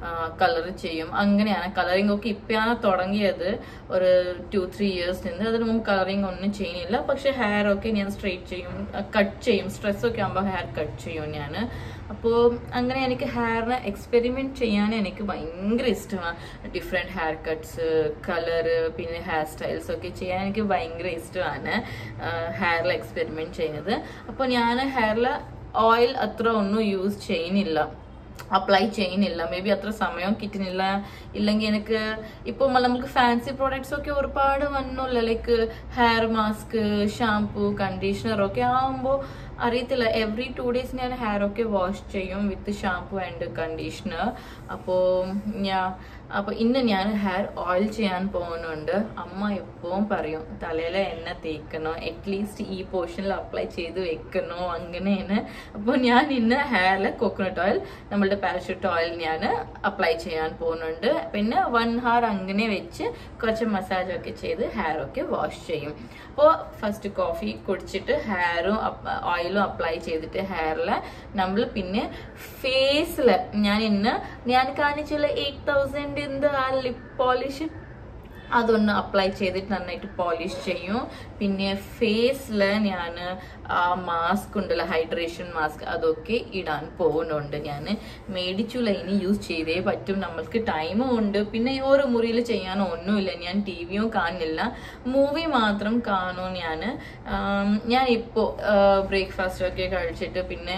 കളർ ചെയ്യും അങ്ങനെയാണ് കളറിംഗ് ഒക്കെ ഇപ്പോഴാണ് തുടങ്ങിയത് ഒരു ടു ത്രീ ഇയേഴ്സ് നിന്ന് അതിന് മുമ്പ് കളറിംഗ് ഒന്നും ചെയ്യുന്നില്ല പക്ഷെ ഹെയർ ഒക്കെ ഞാൻ സ്ട്രെയിറ്റ് ചെയ്യും കട്ട് ചെയ്യും സ്ട്രെസ് ഒക്കെ ആകുമ്പോൾ ഹെയർ കട്ട് ചെയ്യും ഞാൻ അപ്പോൾ അങ്ങനെ എനിക്ക് ഹെയറിനെ എക്സ്പെരിമെന്റ് ചെയ്യാൻ എനിക്ക് ഭയങ്കര ഇഷ്ടമാണ് ഡിഫറെൻറ്റ് ഹെയർ കട്ട്സ് കളറ് പിന്നെ ഹെയർ സ്റ്റൈൽസ് ഒക്കെ ചെയ്യാൻ എനിക്ക് ഭയങ്കര ഇഷ്ടമാണ് ഹെയറിൽ എക്സ്പെരിമെന്റ് ചെയ്യുന്നത് അപ്പോൾ ഞാൻ ഹെയറിൽ ഓയിൽ അത്ര ഒന്നും യൂസ് ചെയ്യുന്നില്ല അപ്ലൈ ചെയ്യുന്നില്ല മേ ബി അത്ര സമയം കിട്ടുന്നില്ല ഇല്ലെങ്കിൽ എനിക്ക് ഇപ്പോൾ നമുക്ക് ഫാൻസി പ്രോഡക്ട്സ് ഒക്കെ ഒരുപാട് വന്നല്ലോ like hair mask shampoo conditioner ഒക്കെ ആകുമ്പോൾ അറിയത്തില്ല എവറി ടു ഡേയ്സ് ഞാൻ ഹെയർ ഒക്കെ വാഷ് ചെയ്യും വിത്ത് ഷാംപൂ ആൻഡ് കണ്ടീഷണർ അപ്പോൾ ഞാൻ അപ്പോൾ ഇന്ന് ഞാൻ ഹെയർ ഓയിൽ ചെയ്യാൻ പോകുന്നുണ്ട് അമ്മ എപ്പോഴും പറയും തലയിൽ എണ്ണ തേക്കണോ അറ്റ്ലീസ്റ്റ് ഈ പോർഷനിൽ അപ്ലൈ ചെയ്ത് വെക്കണോ അങ്ങനെയാണ് അപ്പോൾ ഞാൻ ഇന്ന് ഹെയറിൽ കോക്കനട്ട് ഓയിൽ നമ്മളുടെ പാരഷൂട്ട് ഓയിൽ ഞാൻ അപ്ലൈ ചെയ്യാൻ പോകുന്നുണ്ട് പിന്നെ വൺ ഹവർ അങ്ങനെ വെച്ച് കുറച്ച് മസാജ് ഒക്കെ ചെയ്ത് ഹെയർ ഒക്കെ വാഷ് ചെയ്യും അപ്പോൾ ഫസ്റ്റ് കോഫി കുടിച്ചിട്ട് ഹെയറും ഓയിലും അപ്ലൈ ചെയ്തിട്ട് ഹെയറിൽ നമ്മൾ പിന്നെ ഫേസിൽ ഞാൻ ഇന്ന് ഞാൻ കാണിച്ചുള്ള എയ്റ്റ് തൗസൻഡിൻ്റെ ആ ലിപ് പോളിഷ് അതൊന്ന് അപ്ലൈ ചെയ്തിട്ട് നന്നായിട്ട് പോളിഷ് ചെയ്യും പിന്നെ ഫേസിൽ ഞാൻ ആ മാസ്ക് ഉണ്ടല്ലോ ഹൈഡ്രേഷൻ മാസ്ക് അതൊക്കെ ഇടാൻ പോകുന്നുണ്ട് ഞാൻ മേടിച്ചുള്ള ഇനി യൂസ് ചെയ്തേ പറ്റും നമ്മൾക്ക് ടൈമും ഉണ്ട് പിന്നെ ഓരോ മുറിയിൽ ചെയ്യാനോ ഒന്നുമില്ല ഞാൻ ടി വിയും കാണില്ല മൂവി മാത്രം കാണും ഞാൻ ഞാൻ ഇപ്പോൾ ബ്രേക്ക്ഫാസ്റ്റ് ഒക്കെ കഴിച്ചിട്ട് പിന്നെ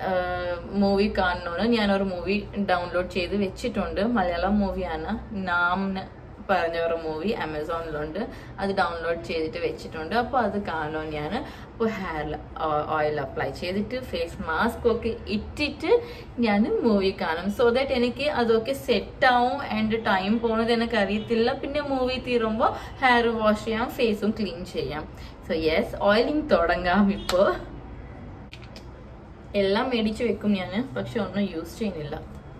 മൂവി കാണണമെന്ന് ഞാനൊരു മൂവി ഡൗൺലോഡ് ചെയ്ത് വെച്ചിട്ടുണ്ട് മലയാളം മൂവിയാണ് നാംന് പറഞ്ഞ ഒരു മൂവി ആമസോണിലുണ്ട് അത് ഡൗൺലോഡ് ചെയ്തിട്ട് വെച്ചിട്ടുണ്ട് അപ്പോൾ അത് കാണും ഞാൻ അപ്പോൾ ഹെയറിൽ ഓയിൽ അപ്ലൈ ചെയ്തിട്ട് ഫേസ് മാസ്ക് ഒക്കെ ഇട്ടിട്ട് ഞാൻ മൂവി കാണും സോ ദാറ്റ് എനിക്ക് അതൊക്കെ സെറ്റ് ആവും ആൻഡ് ടൈം പോകുന്നത് എനിക്ക് അറിയത്തില്ല പിന്നെ മൂവി തീരുമ്പോൾ ഹെയർ വാഷ് ചെയ്യാം ഫേസും ക്ലീൻ ചെയ്യാം സോ യെസ് ഓയിലിംഗ് തുടങ്ങാം ഇപ്പോൾ എല്ലാം മേടിച്ച് വെക്കും ഞാൻ പക്ഷെ ഒന്നും യൂസ് ചെയ്യുന്നില്ല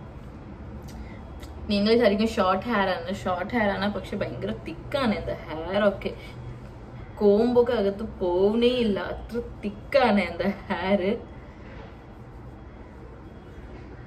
നിങ്ങൾ വിചാരിക്കും ഷോർട്ട് ഹെയർ ആണ് ഷോർട്ട് ഹെയർ ആണ് പക്ഷെ ഭയങ്കര തിക്കാണ് എന്താ ഹെയർ ഒക്കെ കോമ്പൊക്കെ അകത്ത് പോവുന്നേ ഇല്ല അത്ര തിക്കാണ് എന്താ ഹെയർ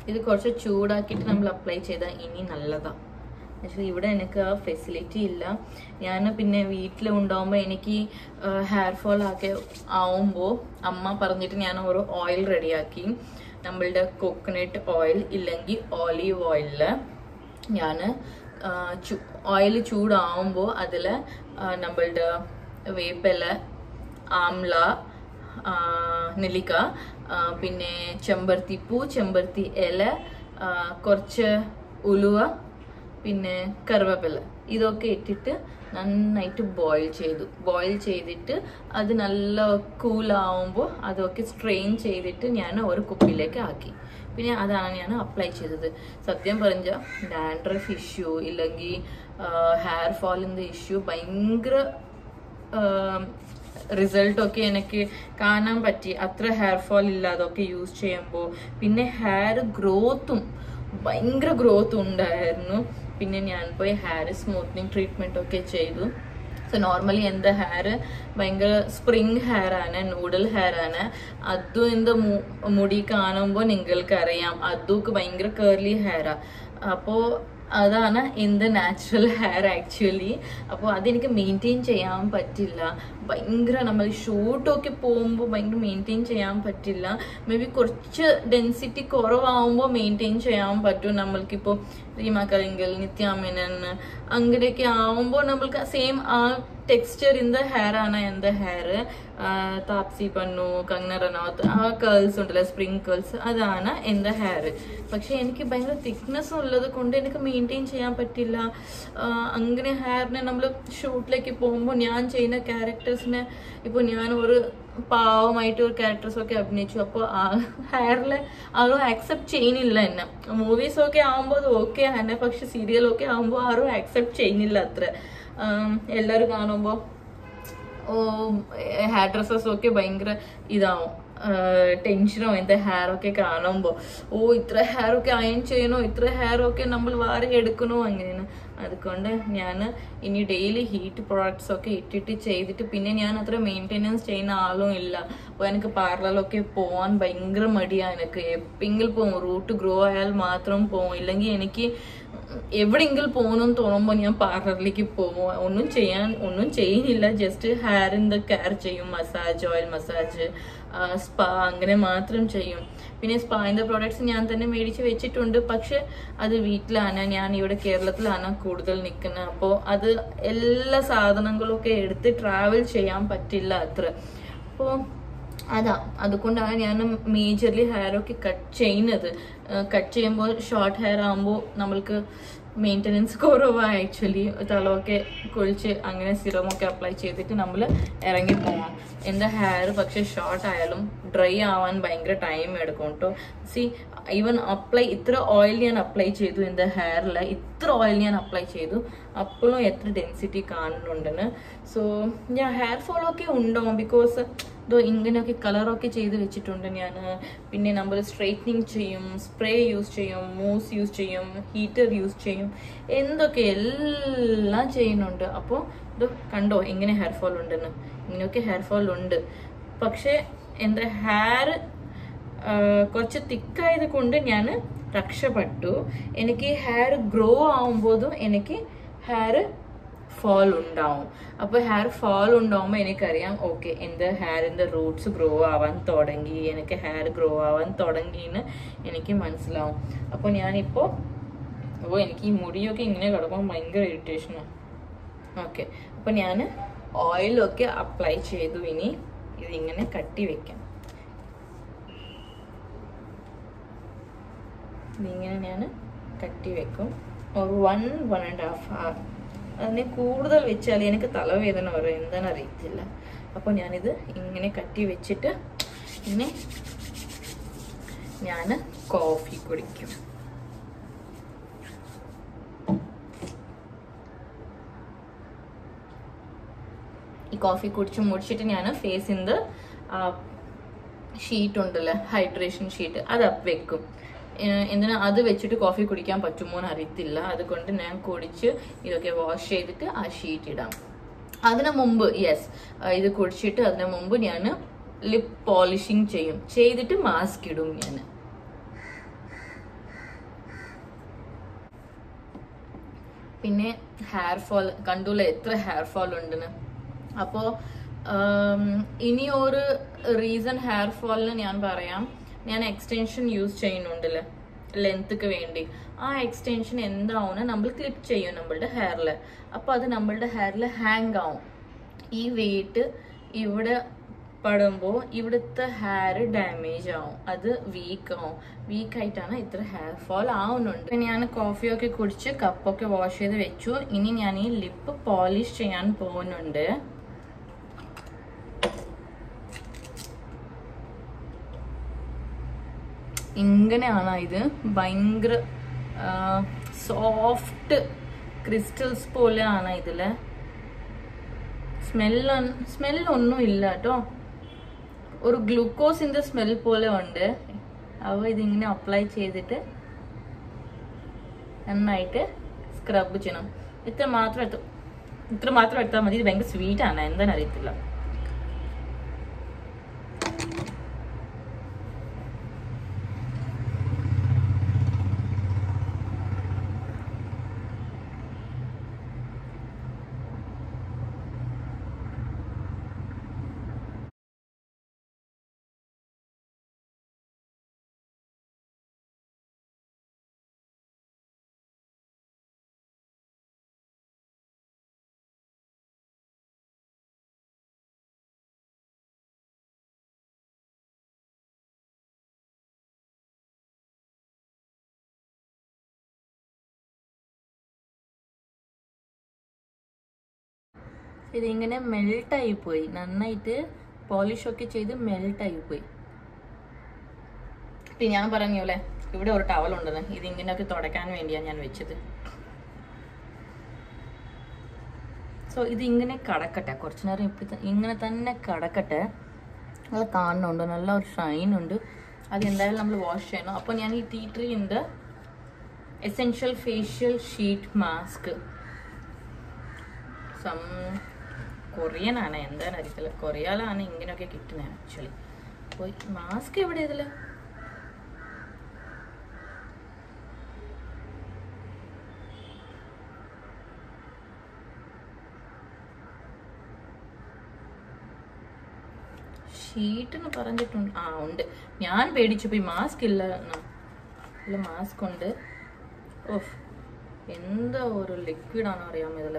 ഇത് കുറച്ച് ചൂടാക്കിയിട്ട് നമ്മൾ അപ്ലൈ ചെയ്താൽ ഇനി നല്ലതാണ് പക്ഷേ ഇവിടെ എനിക്ക് ആ ഫെസിലിറ്റി ഇല്ല ഞാൻ പിന്നെ വീട്ടിൽ ഉണ്ടാവുമ്പോൾ എനിക്ക് ഹെയർ ഫോൾ ഒക്കെ ആവുമ്പോൾ അമ്മ പറഞ്ഞിട്ട് ഞാൻ ഒരു ഓയിൽ റെഡിയാക്കി നമ്മളുടെ കോക്കനട്ട് ഓയിൽ ഇല്ലെങ്കിൽ ഓലീവ് ഓയിലിൽ ഞാൻ ഓയിൽ ചൂടാവുമ്പോൾ അതിൽ നമ്മളുടെ വേപ്പില ആംല ആ, നെല്ലിക്ക ആ, പിന്നെ ചെമ്പരത്തി പൂ ചെമ്പരത്തി ഇല ആ, കുറച്ച് ഉലുവ പിന്നെ കറിവേപ്പില ഇതൊക്കെ ഇട്ടിട്ട് നന്നായിട്ട് ബോയിൽ ചെയ്തു ബോയിൽ ചെയ്തിട്ട് അത് നല്ല കൂളാവുമ്പോൾ അതൊക്കെ സ്ട്രെയിൻ ചെയ്തിട്ട് ഞാൻ ഒരു കുപ്പിയിലേക്ക് ആക്കി പിന്നെ അതാണ് ഞാൻ അപ്ലൈ ചെയ്തത് സത്യം പറഞ്ഞാൽ ഡാൻഡ്രഫ് ഇഷ്യൂ ഇല്ലെങ്കിൽ ഹെയർ ഫോളിൻ്റെ ഇഷ്യൂ ഭയങ്കര റിസൾട്ടൊക്കെ എനിക്ക് കാണാൻ പറ്റി അത്ര ഹെയർ ഫോൾ ഇല്ലാതൊക്കെ യൂസ് ചെയ്യുമ്പോൾ പിന്നെ ഹെയർ ഗ്രോത്തും ഭയങ്കര ഗ്രോത്ത് ഉണ്ടായിരുന്നു പിന്നെ ഞാൻ പോയി ഹെയർ സ്മൂത്തനിങ് ട്രീറ്റ്മെന്റ് ഒക്കെ ചെയ്തു സോ നോർമലി എൻ്റെ ഹെയർ ഭയങ്കര സ്പ്രിങ് ഹെയർ ആണ് നൂഡിൽ ഹെയർ ആണ് അതും എൻ്റെ മുടി കാണുമ്പോൾ നിങ്ങൾക്ക് അറിയാം അതും ഭയങ്കര കേർലി ഹെയറാ അപ്പോൾ അതാണ് എൻ്റെ നാച്ചുറൽ ഹെയർ ആക്ച്വലി അപ്പോൾ അതെനിക്ക് മെയിൻറ്റെയിൻ ചെയ്യാൻ പറ്റില്ല ഭയങ്കര നമ്മൾ ഷൂട്ടൊക്കെ പോകുമ്പോൾ ഭയങ്കര മെയിൻറ്റെയിൻ ചെയ്യാൻ പറ്റില്ല മേ ബി കുറച്ച് ഡെൻസിറ്റി കുറവാകുമ്പോൾ മെയിൻറ്റെയിൻ ചെയ്യാൻ പറ്റും നമ്മൾക്കിപ്പോൾ റീമ കരിങ്കൽ നിത്യാമിനൻ അങ്ങനെയൊക്കെ ആവുമ്പോൾ നമ്മൾക്ക് സെയിം ആ ടെക്സ്ചർ ഇൻ ദ ഹെയർ ആണ് എൻ്റെ ഹെയർ താപ്സി പന്നു കങ്ന റനോത്ത് ആ കേൾസ് ഉണ്ടല്ലോ സ്പ്രിങ് കേൾസ് അതാണ് എൻ്റെ ഹെയർ പക്ഷെ എനിക്ക് ഭയങ്കര തിക്നെസ് ഉള്ളത് കൊണ്ട് എനിക്ക് മെയിൻറ്റെയിൻ ചെയ്യാൻ പറ്റില്ല ആ, അങ്ങനെ ഹെയറിനെ നമ്മൾ ഷൂട്ടിലേക്ക് പോകുമ്പോൾ ഞാൻ ചെയ്യുന്ന ക്യാരക്ടേഴ്സിനെ ഇപ്പോൾ ഞാൻ ഒരു പാവമായിട്ട് ഒരു ക്യാരക്ടേഴ്സ് ഒക്കെ അഭിനയിച്ചു അപ്പോൾ ആ ഹെയറിൽ ആരും ആക്സെപ്റ്റ് ചെയ്യുന്നില്ല എന്നെ മൂവീസ് ഒക്കെ ആകുമ്പോൾ അത് ഓക്കെ ആണ് പക്ഷെ സീരിയലൊക്കെ ആകുമ്പോൾ ആരും ആക്സെപ്റ്റ് ചെയ്യുന്നില്ല അത്ര ആം, എല്ലാവരും കാണുമ്പോൾ ഓ ഹെയർ ഡ്രസ്സസ് ഒക്കെ ഭയങ്കര ഇതാവും ടെൻഷനോ എൻ്റെ ഹെയർ ഒക്കെ കാണുമ്പോൾ ഓ ഇത്ര ഹെയർ ഒക്കെ അയൺ ചെയ്യണോ ഇത്ര ഹെയർ ഒക്കെ നമ്മൾ വാരി എടുക്കണോ അങ്ങനെയാണ് അതുകൊണ്ട് ഞാൻ ഇനി ഡെയിലി ഹീറ്റ് പ്രോഡക്ട്സ് ഒക്കെ ഇട്ടിട്ട് ചെയ്തിട്ട് പിന്നെ ഞാൻ അത്ര മെയിൻ്റെനൻസ് ചെയ്യുന്ന ആളും ഇല്ല അപ്പോൾ എനിക്ക് പാർലറിലൊക്കെ പോകാൻ ഭയങ്കര മടിയാണ് എനിക്ക് എപ്പെങ്കിലും പോകും റൂട്ട് ഗ്രോ ആയാൽ മാത്രം പോകും ഇല്ലെങ്കിൽ എനിക്ക് എവിടെയെങ്കിലും പോകണമെന്ന് തോന്നുമ്പോൾ ഞാൻ പാർലറിലേക്ക് പോകും ഒന്നും ചെയ്യാൻ ഒന്നും ചെയ്യുന്നില്ല ജസ്റ്റ് ഹെയറിൻ്റെ കെയർ ചെയ്യും മസാജ് ഓയിൽ മസാജ് സ്പാ അങ്ങനെ മാത്രം ചെയ്യും പിന്നെ സ്പായിൻ്റെ പ്രോഡക്ട്സ് ഞാൻ തന്നെ മേടിച്ച് വെച്ചിട്ടുണ്ട് പക്ഷെ അത് വീട്ടിലാണ് ഞാൻ ഇവിടെ കേരളത്തിലാണ് കൂടുതൽ നിൽക്കുന്നത് അപ്പോൾ അത് എല്ലാ സാധനങ്ങളും ഒക്കെ എടുത്ത് ട്രാവൽ ചെയ്യാൻ പറ്റില്ല അത്ര അപ്പോൾ അതാ അതുകൊണ്ടാണ് ഞാൻ മേജർലി ഹെയർ ഒക്കെ കട്ട് ചെയ്യുന്നത് കട്ട് ചെയ്യുമ്പോൾ ഷോർട്ട് ഹെയർ ആകുമ്പോൾ നമ്മൾക്ക് മെയിൻ്റനൻസ് കുറവാണ് ആക്ച്വലി തലമൊക്കെ കുഴിച്ച് അങ്ങനെ സിറമൊക്കെ അപ്ലൈ ചെയ്തിട്ട് നമ്മൾ ഇറങ്ങി പോകാം എൻ്റെ ഹെയർ പക്ഷെ ഷോർട്ട് ആയാലും ഡ്രൈ ആവാൻ ഭയങ്കര ടൈം എടുക്കും കേട്ടോ സി ഈവൻ അപ്ലൈ ഇത്ര ഓയിൽ ഞാൻ അപ്ലൈ ചെയ്തു എൻ്റെ ഹെയറിൽ ഇത്ര ഓയിൽ ഞാൻ അപ്ലൈ ചെയ്തു അപ്പോഴും എത്ര ഡെൻസിറ്റി കാണുന്നുണ്ടെന്ന് സോ ഞാൻ ഹെയർ ഫോൾ ഒക്കെ ഉണ്ടാവും ബിക്കോസ് ഇതോ ഇങ്ങനെയൊക്കെ കളറൊക്കെ ചെയ്ത് വെച്ചിട്ടുണ്ട് ഞാൻ പിന്നെ നമ്മൾ സ്ട്രൈറ്റനിങ് ചെയ്യും സ്പ്രേ യൂസ് ചെയ്യും മൂസ് യൂസ് ചെയ്യും ഹീറ്റർ യൂസ് ചെയ്യും എന്തൊക്കെ എല്ലാം ചെയ്യുന്നുണ്ട് അപ്പോൾ ഇത് കണ്ടോ എങ്ങനെ ഹെയർ ഫോൾ ഉണ്ടെന്ന് ഇങ്ങനെയൊക്കെ ഹെയർ ഫോൾ ഉണ്ട് പക്ഷേ എൻ്റെ ഹെയർ കുറച്ച് തിക്കായത് കൊണ്ട് ഞാൻ രക്ഷപ്പെട്ടു എനിക്ക് ഹെയർ ഗ്രോ ആവുമ്പോഴും എനിക്ക് ഹെയർ ഫാൾ ഉണ്ടാവും അപ്പോൾ ഹെയർ ഫാൾ ഉണ്ടാവുമ്പോൾ എനിക്കറിയാം ഓക്കെ എൻ്റെ ഹെയറിൻ്റെ റൂട്ട്സ് ഗ്രോ ആവാൻ തുടങ്ങി എനിക്ക് ഹെയർ ഗ്രോ ആവാൻ തുടങ്ങിയെന്ന് എനിക്ക് മനസ്സിലാവും അപ്പോൾ ഞാനിപ്പോൾ ഓ എനിക്ക് ഈ മുടിയൊക്കെ ഇങ്ങനെ കിടക്കുമ്പോൾ ഭയങ്കര ഇറിറ്റേഷനാണ് ഓക്കെ അപ്പോൾ ഞാൻ ഓയിലൊക്കെ അപ്ലൈ ചെയ്തു ഇനി ഇതിങ്ങനെ കട്ടി വെക്കാം ഇതിങ്ങനെ ഞാൻ കട്ടി വെക്കും ഒരു one one and half hour അതിനെ കൂടുതൽ വെച്ചാൽ എനിക്ക് തലവേദന വരും എന്താണെന്ന് അറിയത്തില്ല അപ്പോൾ ഞാനിത് ഇങ്ങനെ കട്ടി വെച്ചിട്ട് പിന്നെ ഞാൻ കോഫി കുടിക്കും ഈ കോഫി കുടിച്ച് മുടിച്ചിട്ട് ഞാൻ ഫേസിൻ്റെ ഷീറ്റ് ഉണ്ടല്ലോ ഹൈഡ്രേഷൻ ഷീറ്റ് അത് അപ്പ് വെക്കും ഏഹ് എന്തിനാ അത് വെച്ചിട്ട് കോഫി കുടിക്കാൻ പറ്റുമോ എന്ന് അറിയത്തില്ല അതുകൊണ്ട് ഞാൻ കുടിച്ച് ഇതൊക്കെ വാഷ് ചെയ്തിട്ട് ആ ഷീറ്റ് ഇടാം അതിനു മുമ്പ് യെസ് ഇത് കുടിച്ചിട്ട് അതിനു മുമ്പ് ഞാൻ ലിപ് പോളിഷിങ് ചെയ്യും ചെയ്തിട്ട് മാസ്ക് ഇടും ഞാൻ പിന്നെ ഹെയർ ഫോൾ കണ്ടുള്ള എത്ര ഹെയർ ഫോൾ ഉണ്ടെന്ന് അപ്പോൾ ഇനി ഒരു റീസൺ ഹെയർ ഫോളിന് ഞാൻ പറയാം ഞാൻ എക്സ്റ്റൻഷൻ യൂസ് ചെയ്യുന്നുണ്ടല്ലേ ലെങ്ത്ക്ക് വേണ്ടി ആ എക്സ്റ്റൻഷൻ എന്താവുന്ന നമ്മൾ ക്ലിപ്പ് ചെയ്യും നമ്മളുടെ ഹെയറിൽ അപ്പോൾ അത് നമ്മളുടെ ഹെയറിൽ ഹാങ് ആവും ഈ വെയിറ്റ് ഇവിടെ പെടുമ്പോൾ ഇവിടുത്തെ ഹെയർ ഡാമേജ് ആവും അത് വീക്ക് ആവും വീക്ക് ആയിട്ടാണ് ഇത്ര ഹെയർ ഫോൾ ആവുന്നുണ്ട് പിന്നെ ഞാൻ കോഫിയൊക്കെ കുടിച്ച് കപ്പൊക്കെ വാഷ് ചെയ്ത് വെച്ചു ഇനി ഞാൻ ഈ ലിപ്പ് പോളിഷ് ചെയ്യാൻ പോകുന്നുണ്ട് ഇങ്ങനെയാണ് ഇത് ഭയങ്കര സോഫ്റ്റ് ക്രിസ്റ്റൽസ് പോലെയാണ് ഇതില് സ്മെല്ല് സ്മെല്ലൊന്നും ഇല്ല കേട്ടോ ഒരു ഗ്ലൂക്കോസിന്റെ സ്മെൽ പോലെ ഉണ്ട് അപ്പോൾ ഇതിങ്ങനെ അപ്ലൈ ചെയ്തിട്ട് നന്നായിട്ട് സ്ക്രബ് ചെയ്യണം ഇത്ര മാത്രം എടുത്ത് ഇത്ര മാത്രം എടുത്താൽ മതി ഇത് ഭയങ്കര സ്വീറ്റ് ആണ് എന്താണെന്ന് അറിയത്തില്ല ഇതിങ്ങനെ മെൽട്ടായി പോയി നന്നായിട്ട് പോളിഷ് ഒക്കെ ചെയ്ത് മെൽട്ടായി പോയി പിന്നെ ഞാൻ പറഞ്ഞോലെ ഇവിടെ ഒരു ടവൽ ഉണ്ടെന്ന് ഇതിങ്ങനെയൊക്കെ തുടയ്ക്കാൻ വേണ്ടിയാണ് ഞാൻ വെച്ചത് സോ ഇതിങ്ങനെ കടക്കട്ടെ കുറച്ച് നേരം ഇപ്പം ഇങ്ങനെ തന്നെ കടക്കട്ടെ അത് കാണുന്നുണ്ട് നല്ല ഒരു ഷൈൻ ഉണ്ട് അത് എന്തായാലും നമ്മൾ വാഷ് ചെയ്യണം അപ്പോൾ ഞാൻ ഈ ടീ ട്രീൻ്റെ essential facial sheet mask some Korean ആണ് എന്താണെന്ന് അറിയത്തില്ല കൊറിയയിലാണ് ഇങ്ങനെയൊക്കെ കിട്ടുന്നത് ആക്ച്വലി അപ്പോൾ മാസ്ക് എവിടെ ഇതിൽ ഷീറ്റ് എന്ന് പറഞ്ഞിട്ടുണ്ട് ആ ഉണ്ട് ഞാൻ പേടിച്ചപ്പോൾ ഈ മാസ്ക് ഇല്ല ഇല്ല മാസ്ക് ഉണ്ട് ഓഫ് എന്താ ഒരു ലിക്വിഡാണോ അറിയാമോ ഇതിൽ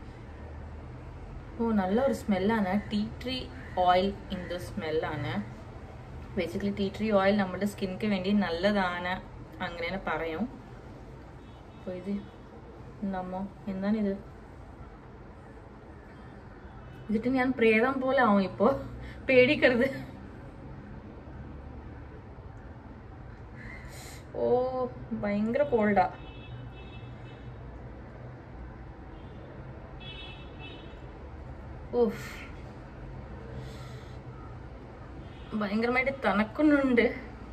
ഓ നല്ല ഒരു സ്മെല്ലാണ് tea tree oil in the സ്മെല്ലാണ് ബേസിക്കലി ടീ ട്രീ ഓയിൽ നമ്മുടെ സ്കിൻക്ക് വേണ്ടി നല്ലതാണ് അങ്ങനെ പറയും അപ്പോൾ ഇത് എന്താമോ എന്താണിത് ഇതിട്ട് ഞാൻ പ്രേതം പോലെ ആവും ഇപ്പോ പേടിക്കരുത് ഓ ഭയങ്കര കോൾഡാ ഓഫ് ഭയങ്കരമായിട്ട് തണക്കുന്നുണ്ട്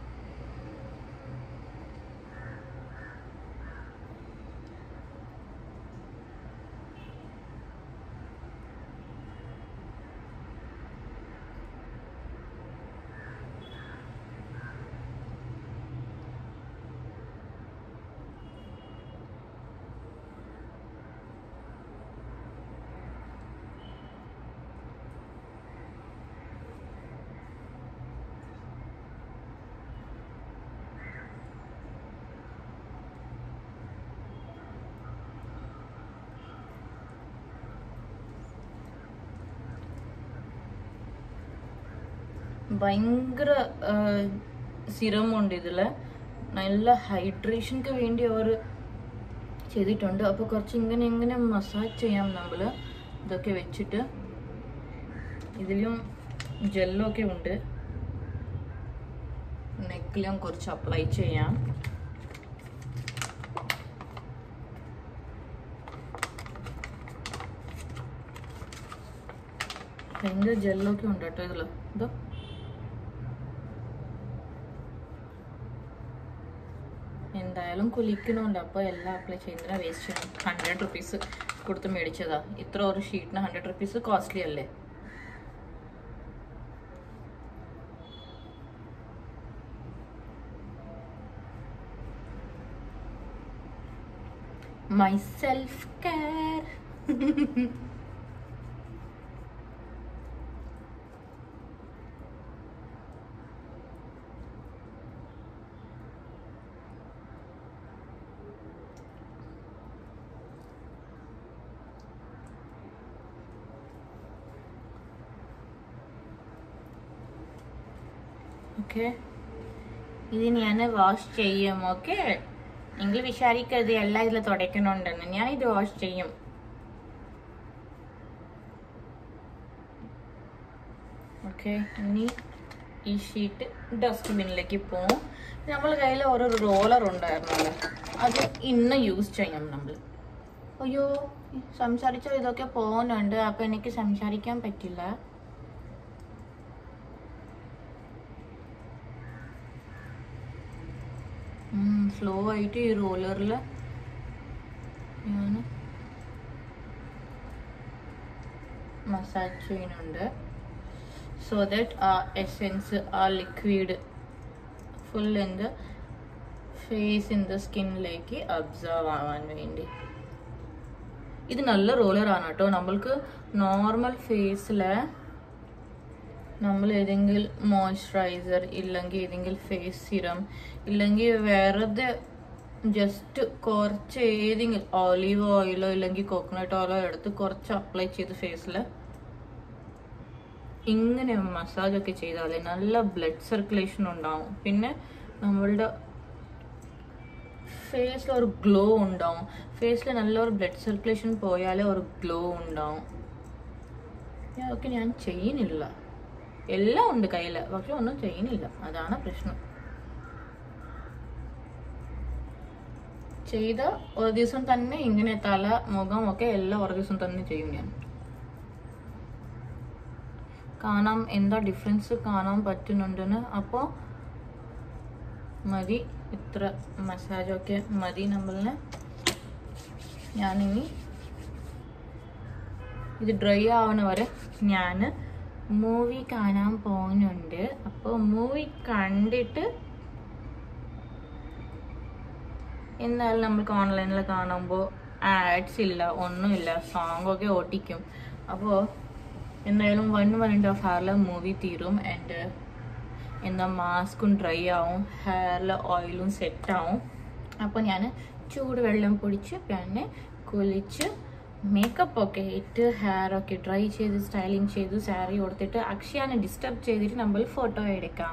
ഭയങ്കര സിറം ഉണ്ട് ഇതിൽ നല്ല ഹൈഡ്രേഷൻക്ക് വേണ്ടി അവർ ചെയ്തിട്ടുണ്ട് അപ്പോൾ കുറച്ച് ഇങ്ങനെ ഇങ്ങനെ മസാജ് ചെയ്യാം നമ്മൾ ഇതൊക്കെ വെച്ചിട്ട് ഇതിലും ജെല്ലൊക്കെ ഉണ്ട് നെക്കിലും കുറച്ച് അപ്ലൈ ചെയ്യാം ഭയങ്കര ജെല്ലൊക്കെ ഉണ്ട് കേട്ടോ ഇതിൽ ഇതോ എന്തായാലും കുലിക്കണമുണ്ട് അപ്പോൾ എല്ലാം അപ്ലൈ ചെയ്യുന്നതിന് വേസ്റ്റ് ചെയ്യണം ഹൺഡ്രഡ് റുപ്പീസ് കൊടുത്ത് മേടിച്ചതാ ഇത്ര ഒരു ഷീറ്റിന് ഹൺഡ്രഡ് റുപ്പീസ് കോസ്റ്റ്ലി അല്ലേ മൈ സെൽഫ് കെയർ ഓക്കെ ഇത് ഞാൻ വാഷ് ചെയ്യും ഓക്കെ നിങ്ങൾ വിചാരിക്കരുത് എല്ലാം ഇതിൽ തുടയ്ക്കണുണ്ടെന്ന് ഞാൻ ഇത് വാഷ് ചെയ്യും ഓക്കെ ഇനി ഈ ഷീറ്റ് ഡസ്റ്റ്ബിന്നിലേക്ക് പോവും നമ്മൾ കയ്യിൽ ഓരോ റോളർ ഉണ്ടായിരുന്നല്ലോ അത് ഇന്ന് യൂസ് ചെയ്യും നമ്മൾ അയ്യോ സംസാരിച്ചാൽ ഇതൊക്കെ പോകുന്നുണ്ട് അപ്പൊ എനിക്ക് സംസാരിക്കാൻ പറ്റില്ല സ്ലോ ആയിട്ട് ഈ റോളറിൽ ഞാൻ മസാജ് ചെയ്യുന്നുണ്ട് സോ ദാറ്റ് ആ എസെൻസ് ആ liquid full in the face in the സ്കിന്നിലേക്ക് അബ്സർവ് ആവാൻ വേണ്ടി ഇത് നല്ല റോളറാണ് കേട്ടോ നമ്മൾക്ക് നോർമൽ ഫേസിലെ നമ്മൾ ഏതെങ്കിലും മോയ്സ്ചറൈസർ ഇല്ലെങ്കിൽ ഏതെങ്കിലും ഫേസ് സിറം ഇല്ലെങ്കിൽ വെറുതെ ജസ്റ്റ് കുറച്ച് ഏതെങ്കിലും ഓലീവ് ഓയിലോ ഇല്ലെങ്കിൽ കോക്കനട്ട് ഓയിലോ എടുത്ത് കുറച്ച് അപ്ലൈ ചെയ്ത് ഫേസിൽ ഇങ്ങനെ മസാജ് ഒക്കെ ചെയ്താൽ നല്ല ബ്ലഡ് സർക്കുലേഷൻ ഉണ്ടാവും പിന്നെ നമ്മളുടെ ഫേസിൽ ഒരു ഗ്ലോ ഉണ്ടാവും ഫേസിൽ നല്ലൊരു ബ്ലഡ് സർക്കുലേഷൻ പോയാലേ ഒരു ഗ്ലോ ഉണ്ടാവും അതൊക്കെ ഞാൻ ചെയ്യുന്നില്ല എല്ലാം ഉണ്ട് കയ്യിൽ പക്ഷെ ഒന്നും ചെയ്യുന്നില്ല അതാണ് പ്രശ്നം ചെയ്ത ഒരു ദിവസം തന്നെ ഇങ്ങനെ തല മുഖം ഒക്കെ എല്ലാം ഒരു ദിവസം തന്നെ ചെയ്യും ഞാൻ കാണാം എന്താ ഡിഫറൻസ് കാണാൻ പറ്റുന്നുണ്ടെന്ന് അപ്പോൾ മതി ഇത്ര മസാജൊക്കെ മതി നമ്മളിന് ഞാനിനി ഇത് ഡ്രൈ ആവണ വരെ ഞാൻ മൂവി കാണാൻ പോകുന്നുണ്ട് അപ്പോൾ മൂവി കണ്ടിട്ട് എന്നാലും നമുക്ക് ഓൺലൈനിൽ കാണുമ്പോൾ ആഡ്സ് ഇല്ല ഒന്നുമില്ല സോങ് ഒക്കെ ഓട്ടിക്കും അപ്പോൾ എന്തായാലും വൺ വൺ ആൻഡ് ഹാഫ് ഹവറിൽ മൂവി തീരും ആൻഡ് എന്താ മാസ്കും ഡ്രൈ ആവും ഹെയറിൽ ഓയിലും സെറ്റ് ആവും അപ്പോൾ ഞാൻ ചൂട് വെള്ളം പൊടിച്ച് പിന്നെ കുളിച്ച് മേക്കപ്പ് ഒക്കെ ഇട്ട് ഹെയർ ഒക്കെ ഡ്രൈ ചെയ്ത് സ്റ്റൈലിങ് ചെയ്ത് സാരി കൊടുത്തിട്ട് അക്ഷയാനെ ഡിസ്റ്റർബ് ചെയ്തിട്ട് നമ്മൾ ഫോട്ടോ എടുക്കാം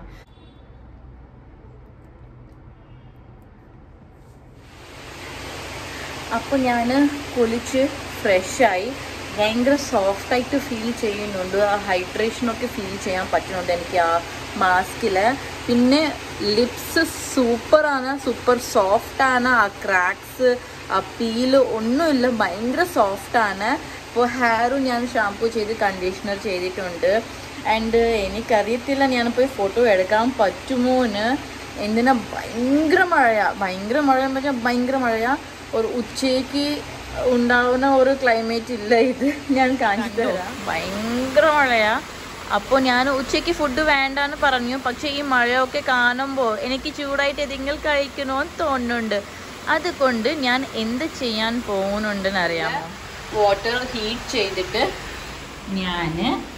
അപ്പോൾ ഞാൻ കുളിച്ച് ഫ്രഷായി ഭയങ്കര സോഫ്റ്റായിട്ട് ഫീൽ ചെയ്യുന്നുണ്ട് ആ ഹൈഡ്രേഷനൊക്കെ ഫീൽ ചെയ്യാൻ പറ്റുന്നുണ്ട് എനിക്ക് ആ മാസ്കിൽ പിന്നെ ലിപ്സ് സൂപ്പറാണ് സൂപ്പർ സോഫ്റ്റാണ് ആ ക്രാക്സ് ആ പീല് ഒന്നുമില്ല ഭയങ്കര സോഫ്റ്റാണ് അപ്പോൾ ഹെയറും ഞാൻ ഷാംപൂ ചെയ്ത് കണ്ടീഷണർ ചെയ്തിട്ടുണ്ട് ആൻഡ് എനിക്കറിയത്തില്ല ഞാൻ പോയി ഫോട്ടോ എടുക്കാൻ പറ്റുമോ എന്ന് എന്തിനാ ഭയങ്കര മഴയാ ഭയങ്കര മഴ എന്ന് വെച്ചാൽ ഭയങ്കര മഴയാ ഒരു ഉച്ചയ്ക്ക് ഉണ്ടാവുന്ന ഒരു ക്ലൈമറ്റ് ഇല്ല ഇത് ഞാൻ കാണിച്ചു തരാം ഭയങ്കര മഴയാ അപ്പോൾ ഞാൻ ഉച്ചയ്ക്ക് ഫുഡ് വേണ്ടാന്ന് പറഞ്ഞു പക്ഷേ ഈ മഴയൊക്കെ കാണുമ്പോൾ എനിക്ക് ചൂടായിട്ട് എന്തെങ്കിലും കഴിക്കണമെന്ന് തോന്നുന്നുണ്ട് അതുകൊണ്ട് ഞാൻ എന്ത് ചെയ്യാൻ പോകുന്നുണ്ടെന്ന് അറിയാമോ വാട്ടർ ഹീറ്റ് ചെയ്തിട്ട് ഞാൻ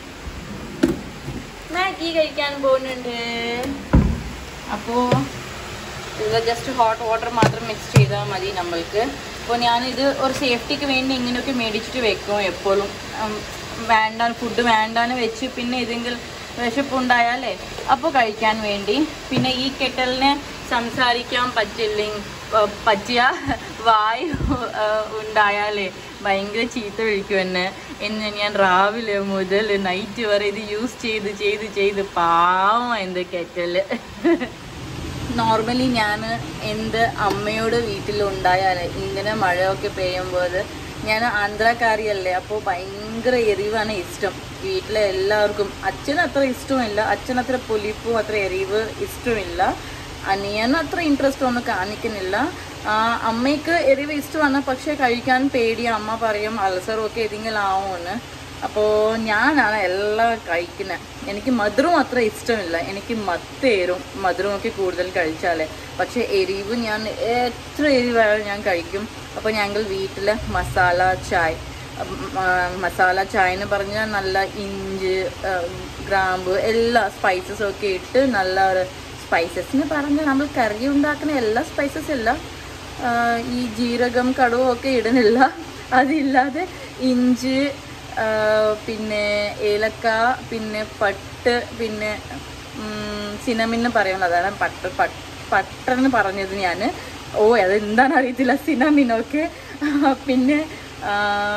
മാഗി കഴിക്കാൻ പോകുന്നുണ്ട് അപ്പോൾ ഇത് ജസ്റ്റ് ഹോട്ട് വാട്ടർ മാത്രം മിക്സ് ചെയ്താൽ മതി നമ്മൾക്ക് അപ്പോൾ ഞാനിത് ഒരു സേഫ്റ്റിക്ക് വേണ്ടി ഇങ്ങനെയൊക്കെ മേടിച്ചിട്ട് വെക്കും എപ്പോഴും ഉം, വേണ്ട ഫുഡ് വേണ്ടാന്ന് വെച്ച് പിന്നെ ഏതെങ്കിലും വിശപ്പുണ്ടായാലേ അപ്പോൾ കഴിക്കാൻ വേണ്ടി പിന്നെ ഈ കെറ്റലിന് സംസാരിക്കാൻ പറ്റില്ലെങ്കിൽ പറ്റിയ വായു ആ, ഉണ്ടായാലേ ഭയങ്കര ചീത്ത വിളിക്കും എന്നെ എന്ന് ഞാൻ രാവിലെ മുതൽ നൈറ്റ് വരെ ഇത് യൂസ് ചെയ്ത് ചെയ്ത് ചെയ്ത് പാവം എൻ്റെ കെറ്റല് നോർമലി ഞാൻ എൻ്റെ അമ്മയുടെ വീട്ടിലുണ്ടായാൽ ഇങ്ങനെ മഴയൊക്കെ പെയ്യുമ്പോൾ ഞാൻ ആന്ധ്രാക്കാരിയല്ലേ അപ്പോൾ ഭയങ്കര എരിവാണ് ഇഷ്ടം വീട്ടിലെ എല്ലാവർക്കും അച്ഛന് അത്ര ഇഷ്ടമില്ല അച്ഛൻ അത്ര പുലിപ്പും അത്ര എരിവ് ഇഷ്ടമില്ല അനിയന് അത്ര ഇൻട്രസ്റ്റ് ഒന്നും കാണിക്കുന്നില്ല ആ, അമ്മയ്ക്ക് എരിവ് ഇഷ്ടമാണ് പക്ഷെ കഴിക്കാൻ പേടിയ അമ്മ പറയും അൾസറും ഒക്കെ ഏതെങ്കിലും ആവുമെന്ന് അപ്പോൾ ഞാനാണ് എല്ലാം കഴിക്കുന്നത് എനിക്ക് മധുരം അത്ര ഇഷ്ടമില്ല എനിക്ക് മത്തേറും മധുരമൊക്കെ കൂടുതൽ കഴിച്ചാലേ പക്ഷെ എരിവ് ഞാൻ എത്ര എരിവായാലും ഞാൻ കഴിക്കും അപ്പോൾ ഞങ്ങൾ വീട്ടിൽ മസാല ചായ ഉം, ആ, മസാല ചായ എന്ന് പറഞ്ഞാൽ നല്ല ഇഞ്ചി ആ, ഗ്രാമ്പ് എല്ലാ സ്പൈസസും ഒക്കെ ഇട്ട് നല്ല ഒരു സ്പൈസസ് എന്ന് പറഞ്ഞാൽ നമ്മൾ കറി ഉണ്ടാക്കുന്ന എല്ലാ സ്പൈസസ് അല്ല ആ, ഈ ജീരകം കടുവും ഒക്കെ ഇടുന്നില്ല അതില്ലാതെ ഇഞ്ചി ആ, പിന്നെ ഏലക്ക പിന്നെ പട്ട് പിന്നെ സിനമിന്ന് പറയുന്നത് അതാണ് പട്ട് പട്ട് പട്ടെന്ന് പറഞ്ഞത് ഞാൻ ഓ അത് എന്താണ് അറിയത്തില്ല സിനമിനൊക്കെ പിന്നെ ആ,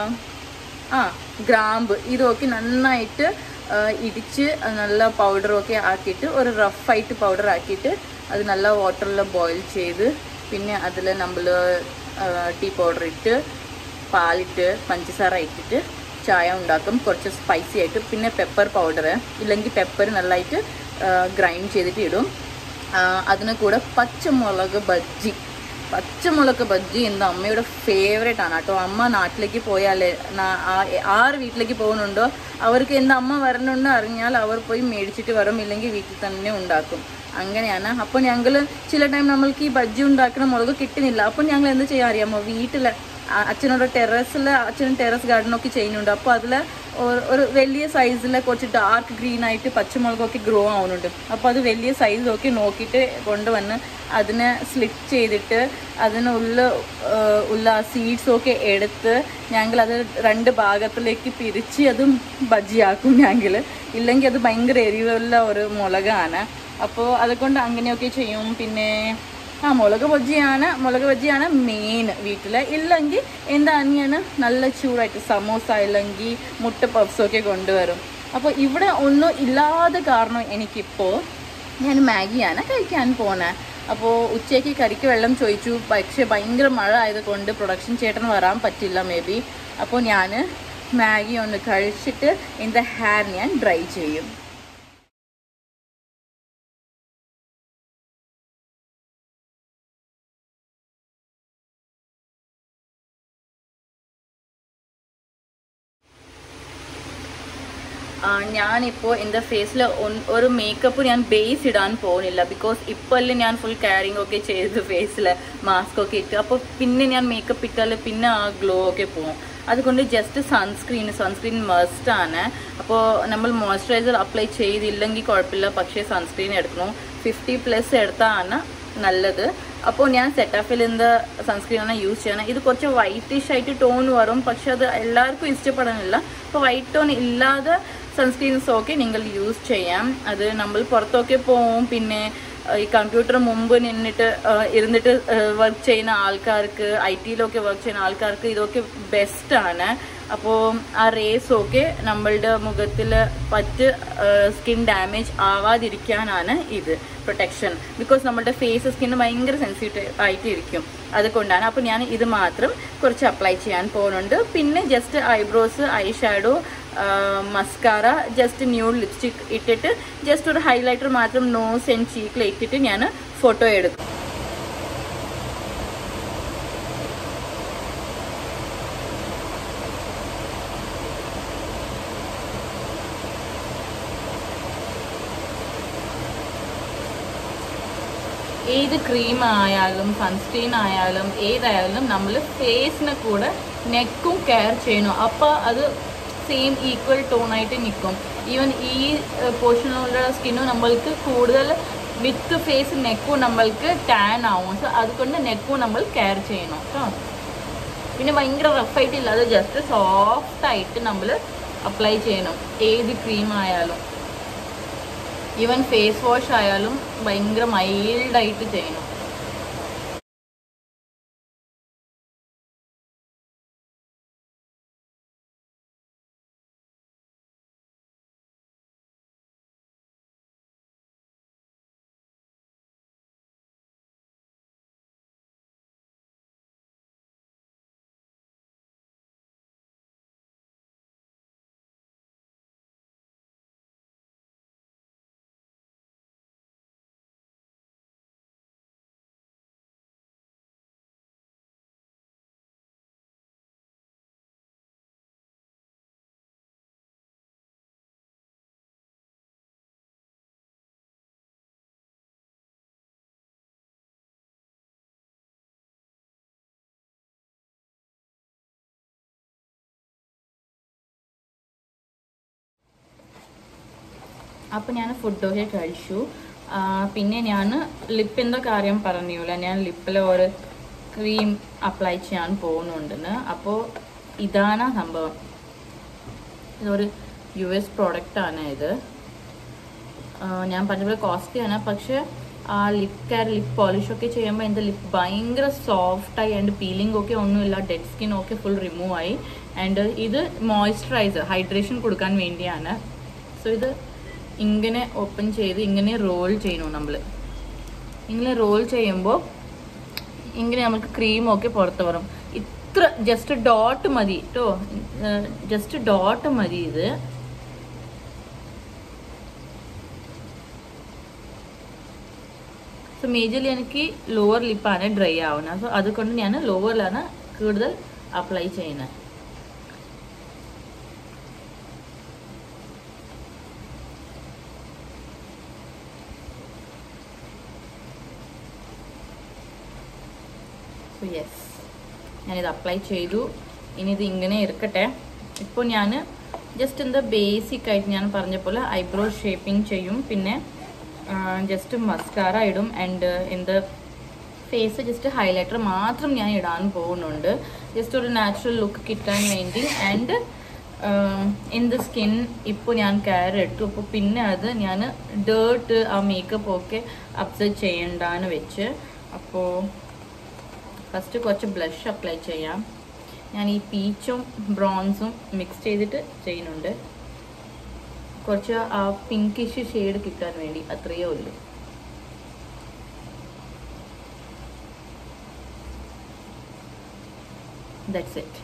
ആ ഗ്രാമ്പ് ഇതൊക്കെ നന്നായിട്ട് ആ, ഇടിച്ച് അത് നല്ല പൗഡറൊക്കെ ആക്കിയിട്ട് ഒരു റഫായിട്ട് പൗഡർ ആക്കിയിട്ട് അത് നല്ല വാട്ടറിൽ ബോയിൽ ചെയ്ത് പിന്നെ അതിൽ നമ്മൾ ടീ പൗഡർ ഇട്ട് പാലിട്ട് പഞ്ചസാര ഇട്ടിട്ട് ചായ ഉണ്ടാക്കും കുറച്ച് സ്പൈസി ആയിട്ട് പിന്നെ പെപ്പർ പൗഡർ ഇല്ലെങ്കിൽ പെപ്പർ നല്ലതായിട്ട് ഗ്രൈൻഡ് ചെയ്തിട്ട് ഇടും ആ, അതിന് കൂടെ പച്ചമുളക് ബജ്ജി പച്ചമുളക് ബജ്ജി എൻ്റെ അമ്മയുടെ ഫേവറേറ്റ് ആണ് കേട്ടോ അമ്മ നാട്ടിലേക്ക് പോയാലേ നാ- ആ- ആറ് വീട്ടിലേക്ക് പോകുന്നുണ്ടോ അവർക്ക് എൻ്റെ അമ്മ വരണുണ്ട് അറിഞ്ഞാൽ അവർ പോയി മേടിച്ചിട്ട് വരും ഇല്ലെങ്കിൽ വീട്ടിൽ തന്നെ ഉണ്ടാക്കും അങ്ങനെയാണ് അപ്പോൾ ഞങ്ങൾ ചില ടൈം നമ്മൾക്ക് ഈ ബജ്ജി ഉണ്ടാക്കുന്ന മുളക് കിട്ടുന്നില്ല അപ്പോൾ ഞങ്ങൾ എന്ത് ചെയ്യാൻ അറിയാമോ വീട്ടിൽ അച്ഛനോട് ടെറസിൽ അച്ഛൻ ടെറസ് ഗാർഡനൊക്കെ ചെയ്യുന്നുണ്ട് അപ്പോൾ അതിൽ ഒരു വലിയ സൈസിൽ കുറച്ച് ഡാർക്ക് ഗ്രീൻ ആയിട്ട് പച്ചമുളകൊക്കെ ഗ്രോ ആവുന്നുണ്ട് അപ്പോൾ അത് വലിയ സൈസൊക്കെ നോക്കിയിട്ട് കൊണ്ടുവന്ന് അതിനെ സ്ലിറ്റ് ചെയ്തിട്ട് അതിനുള്ള ഉള്ള സീഡ്സൊക്കെ എടുത്ത് ഞങ്ങൾ അത് രണ്ട് ഭാഗത്തിലേക്ക് പിരിച്ച് അതും ബജ്ജിയാക്കും ഞങ്ങൾ ഇല്ലെങ്കിൽ അത് ഭയങ്കര എരിവുള്ള ഒരു മുളകാണ് അപ്പോൾ അതുകൊണ്ട് അങ്ങനെയൊക്കെ ചെയ്യും പിന്നെ ആ മുളക് ബജ്ജിയാണ് മുളക് ബജ്ജിയാണ് മെയിൻ വീട്ടിൽ ഇല്ലെങ്കിൽ എൻ്റെ അനിയന് നല്ല ചൂടായിട്ട് സമോസ ഇല്ലെങ്കിൽ മുട്ട പഫ്സൊക്കെ കൊണ്ടുവരും അപ്പോൾ ഇവിടെ ഒന്നും ഇല്ലാതെ കാരണം എനിക്കിപ്പോൾ ഞാൻ മാഗിയാണ് കഴിക്കാൻ പോണേ അപ്പോൾ ഉച്ചയ്ക്ക് കരിക്ക് വെള്ളം ചോദിച്ചു പക്ഷേ ഭയങ്കര മഴ ആയതുകൊണ്ട് പ്രൊഡക്ഷൻ ചേട്ടൻ വരാൻ പറ്റില്ല മേ ബി അപ്പോൾ ഞാൻ മാഗി ഒന്ന് കഴിച്ചിട്ട് എൻ്റെ ഹെയർ ഞാൻ ഡ്രൈ ചെയ്യും ആ, ഞാനിപ്പോൾ എൻ്റെ ഫേസിൽ ഒരു മേക്കപ്പ് ഞാൻ ബേസ് ഇടാൻ പോകുന്നില്ല ബിക്കോസ് ഇപ്പോഴല്ലേ ഞാൻ ഫുൾ കെയറിങ് ഒക്കെ ചെയ്ത് ഫേസിൽ മാസ്ക് ഒക്കെ ഇട്ട് അപ്പോൾ പിന്നെ ഞാൻ മേക്കപ്പ് ഇട്ടാൽ പിന്നെ ആ ഗ്ലോ ഒക്കെ പോകും അതുകൊണ്ട് ജസ്റ്റ് സൺസ്ക്രീൻ സൺസ്ക്രീൻ മസ്റ്റ് ആണ് അപ്പോൾ നമ്മൾ മോയ്സ്ചറൈസർ അപ്ലൈ ചെയ്തില്ലെങ്കിൽ കുഴപ്പമില്ല പക്ഷേ സൺസ്ക്രീൻ എടുക്കണം ഫിഫ്റ്റി പ്ലസ് എടുത്താണ് നല്ലത് അപ്പോൾ ഞാൻ സെറ്റാഫിലിൻ്റെ സൺസ്ക്രീനാണ് യൂസ് ചെയ്യണം ഇത് കുറച്ച് വൈറ്റിഷ് ആയിട്ട് ടോൺ വരും പക്ഷെ അത് എല്ലാവർക്കും ഇഷ്ടപ്പെടാനില്ല അപ്പോൾ വൈറ്റ് ടോൺ ഇല്ലാതെ സൺസ്ക്രീൻസ് ഒക്കെ നിങ്ങൾ യൂസ് ചെയ്യാം അത് നമ്മൾ പുറത്തൊക്കെ പോവും പിന്നെ അഹ് ഈ കമ്പ്യൂട്ടർ മുമ്പ് നിന്നിട്ട് അഹ് ഇരുന്നിട്ട് വർക്ക് ചെയ്യുന്ന ആൾക്കാർക്ക് ഐ ടിയിലൊക്കെ വർക്ക് ചെയ്യുന്ന ആൾക്കാർക്ക് ഇതൊക്കെ ബെസ്റ്റാണ് അപ്പോൾ ആ റേസ് ഒക്കെ നമ്മളുടെ മുഖത്തിൽ പറ്റ് സ്കിൻ ഡാമേജ് ആവാതിരിക്കാനാണ് ഇത് പ്രൊട്ടക്ഷൻ ബിക്കോസ് നമ്മുടെ ഫേസ് സ്കിന്ന് ഭയങ്കര സെൻസിറ്റീവ് ആയിട്ട് ഇരിക്കും അതുകൊണ്ടാണ് അപ്പോൾ ഞാൻ ഇത് മാത്രം കുറച്ച് അപ്ലൈ ചെയ്യാൻ പോകുന്നുണ്ട് പിന്നെ just eyebrows eye shadow mascara just nude lipstick ഇട്ടിട്ട് ജസ്റ്റ് ഒരു ഹൈലൈറ്റർ മാത്രം നോസ് ആൻഡ് ചീക്കിൽ ഇട്ടിട്ട് ഞാൻ ഫോട്ടോ എടുക്കും ഏത് ക്രീം ആയാലും സൺസ്ക്രീൻ ആയാലും ഏതായാലും നമ്മൾ ഫേസിനെ കൂടെ നെക്കും കെയർ ചെയ്യണം അപ്പോൾ അത് സെയിം ഈക്വൽ ടോണായിട്ട് നിൽക്കും ഈവൻ ഈ പോർഷനിലുള്ള സ്കിന്നും നമ്മൾക്ക് കൂടുതൽ വിത്ത് ഫേസ് നെക്കും നമ്മൾക്ക് ടാൻ ആവും സോ അതുകൊണ്ട് നെക്കും നമ്മൾ കെയർ ചെയ്യണം കേട്ടോ പിന്നെ ഭയങ്കര റഫായിട്ട് ഇല്ലാതെ ജസ്റ്റ് സോഫ്റ്റ് ആയിട്ട് നമ്മൾ അപ്ലൈ ചെയ്യണം ഏത് ക്രീം ആയാലും ഈവൻ ഫേസ് വാഷ് ആയാലും ഭയങ്കര മൈൽഡായിട്ട് ചെയ്യണം അപ്പോൾ ഞാൻ ഫുഡൊക്കെ കഴിച്ചു ആ, പിന്നെ ഞാൻ ലിപ്പിൻ്റെ കാര്യം പറഞ്ഞില്ല ഞാൻ ലിപ്പിൽ ഒരു ക്രീം അപ്ലൈ ചെയ്യാൻ പോകുന്നുണ്ടെന്ന് അപ്പോൾ ഇതാണ് സംഭവം ഇതൊരു യു എസ് പ്രോഡക്റ്റാണ് ഇത് ആ, ഞാൻ പറഞ്ഞ പോലെ കോസ്റ്റ്ലി ആണ് പക്ഷെ ആ ലിപ് കെയർ ലിപ് പോളിഷ് ഒക്കെ ചെയ്യുമ്പോൾ എൻ്റെ ലിപ്പ് ഭയങ്കര സോഫ്റ്റായി ആൻഡ് പീലിംഗ് ഒക്കെ ഒന്നുമില്ല ഡെഡ് സ്കിൻ ഒക്കെ ഫുൾ റിമൂവ് ആയി ആൻഡ് ഇത് മോയ്സ്ചറൈസർ ഹൈഡ്രേഷൻ കൊടുക്കാൻ വേണ്ടിയാണ് സോ ഇത് ഇങ്ങനെ ഓപ്പൺ ചെയ്ത് ഇങ്ങനെ റോൾ ചെയ്യണു നമ്മൾ ഇങ്ങനെ റോൾ ചെയ്യുമ്പോൾ ഇങ്ങനെ നമുക്ക് ക്രീമൊക്കെ പുറത്ത് വരും ഇത്ര ജസ്റ്റ് ഡോട്ട് മതി കേട്ടോ ജസ്റ്റ് ഡോട്ട് മതി ഇത് സോ മേജർലി എനിക്ക് ലോവർ ലിപ്പാണ് ഡ്രൈ ആവുന്നത് സോ അതുകൊണ്ട് ഞാൻ ലോവറിലാണ് കൂടുതൽ അപ്ലൈ ചെയ്യുന്നത് സോ യെസ് ഞാനിത് അപ്ലൈ ചെയ്തു ഇനി ഇത് ഇങ്ങനെ ഇരിക്കട്ടെ ഇപ്പോൾ ഞാൻ ജസ്റ്റ് എന്താ ബേസിക് ആയിട്ട് ഞാൻ പറഞ്ഞ പോലെ ഐബ്രോ ഷേപ്പിംഗ് ചെയ്യും പിന്നെ ജസ്റ്റ് മസ്കാര ഇടും ആൻഡ് എന്ത് ഫേസ് ജസ്റ്റ് ഹൈലൈറ്റർ മാത്രം ഞാൻ ഇടാൻ പോകുന്നുണ്ട് ജസ്റ്റ് ഒരു നാച്ചുറൽ ലുക്ക് കിട്ടാൻ വേണ്ടി ആൻഡ് എന്ത് സ്കിൻ ഇപ്പോൾ ഞാൻ കെയർ എടുത്തു അപ്പോൾ പിന്നെ അത് ഞാൻ ഡേർട്ട് ആ മേക്കപ്പ് ഒക്കെ അബ്സർവ് ചെയ്യണ്ടാന്ന് വെച്ച് അപ്പോൾ ഫസ്റ്റ് കുറച്ച് ബ്ലഷ് അപ്ലൈ ചെയ്യാം ഞാൻ ഈ പീച്ചും ബ്രോൺസും മിക്സ് ചെയ്തിട്ട് ചെയ്യുന്നുണ്ട് കുറച്ച് ആ പിങ്കിഷ് ഷെയ്ഡ് കിട്ടാൻ വേണ്ടി അത്രയേ ഉള്ളൂ ദാറ്റ്സ് ഇറ്റ്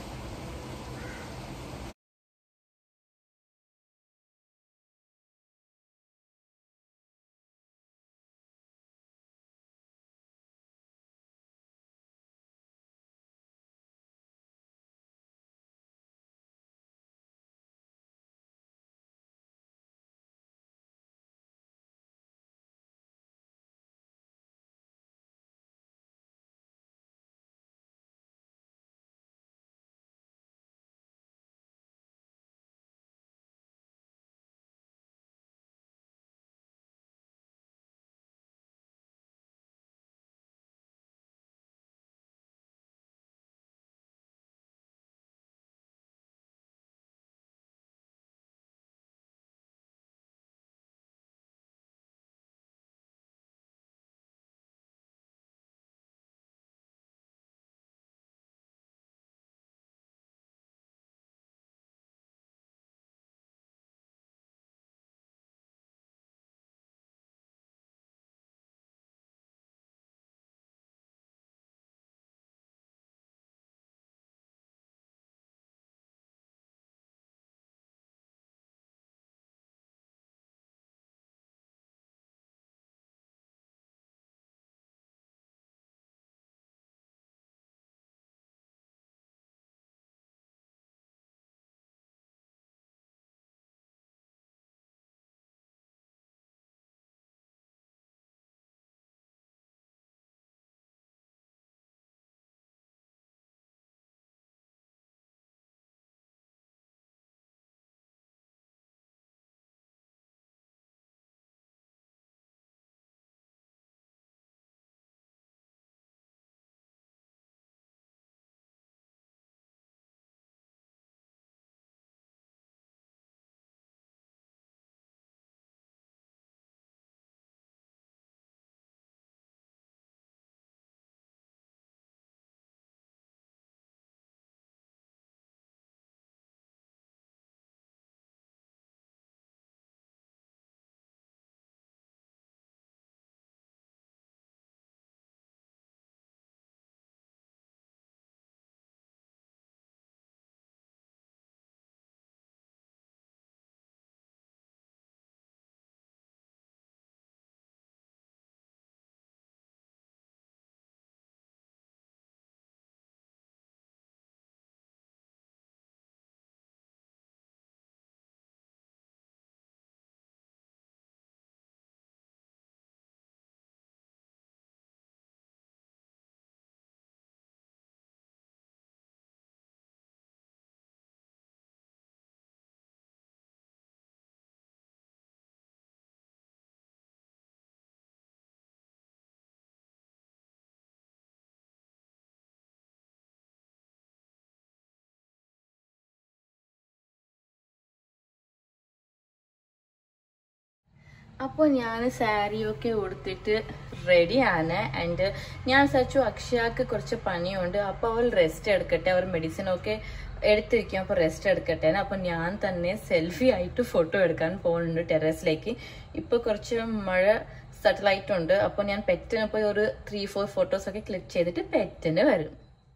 അപ്പോൾ ഞാൻ സാരിയൊക്കെ ഉടുത്തിട്ട് റെഡിയാണ് ആൻഡ് ഞാൻ സച്ചു അക്ഷയാക്ക് കുറച്ച് പണിയുണ്ട് അപ്പോൾ അവൾ റെസ്റ്റ് എടുക്കട്ടെ അവർ മെഡിസിൻ ഒക്കെ എടുത്തിരിക്കും അപ്പോൾ റെസ്റ്റ് എടുക്കട്ടെ അപ്പോൾ ഞാൻ തന്നെ സെൽഫി ആയിട്ട് ഫോട്ടോ എടുക്കാൻ പോകുന്നുണ്ട് ടെറസിലേക്ക് ഇപ്പോൾ കുറച്ച് മഴ സെറ്റിലായിട്ടുണ്ട് ഉണ്ട് അപ്പോൾ ഞാൻ പെറ്റിന് പോയി ഒരു ത്രീ ഫോർ ഫോട്ടോസ് ഒക്കെ ക്ലിക്ക് ചെയ്തിട്ട് പെറ്റിന് വരും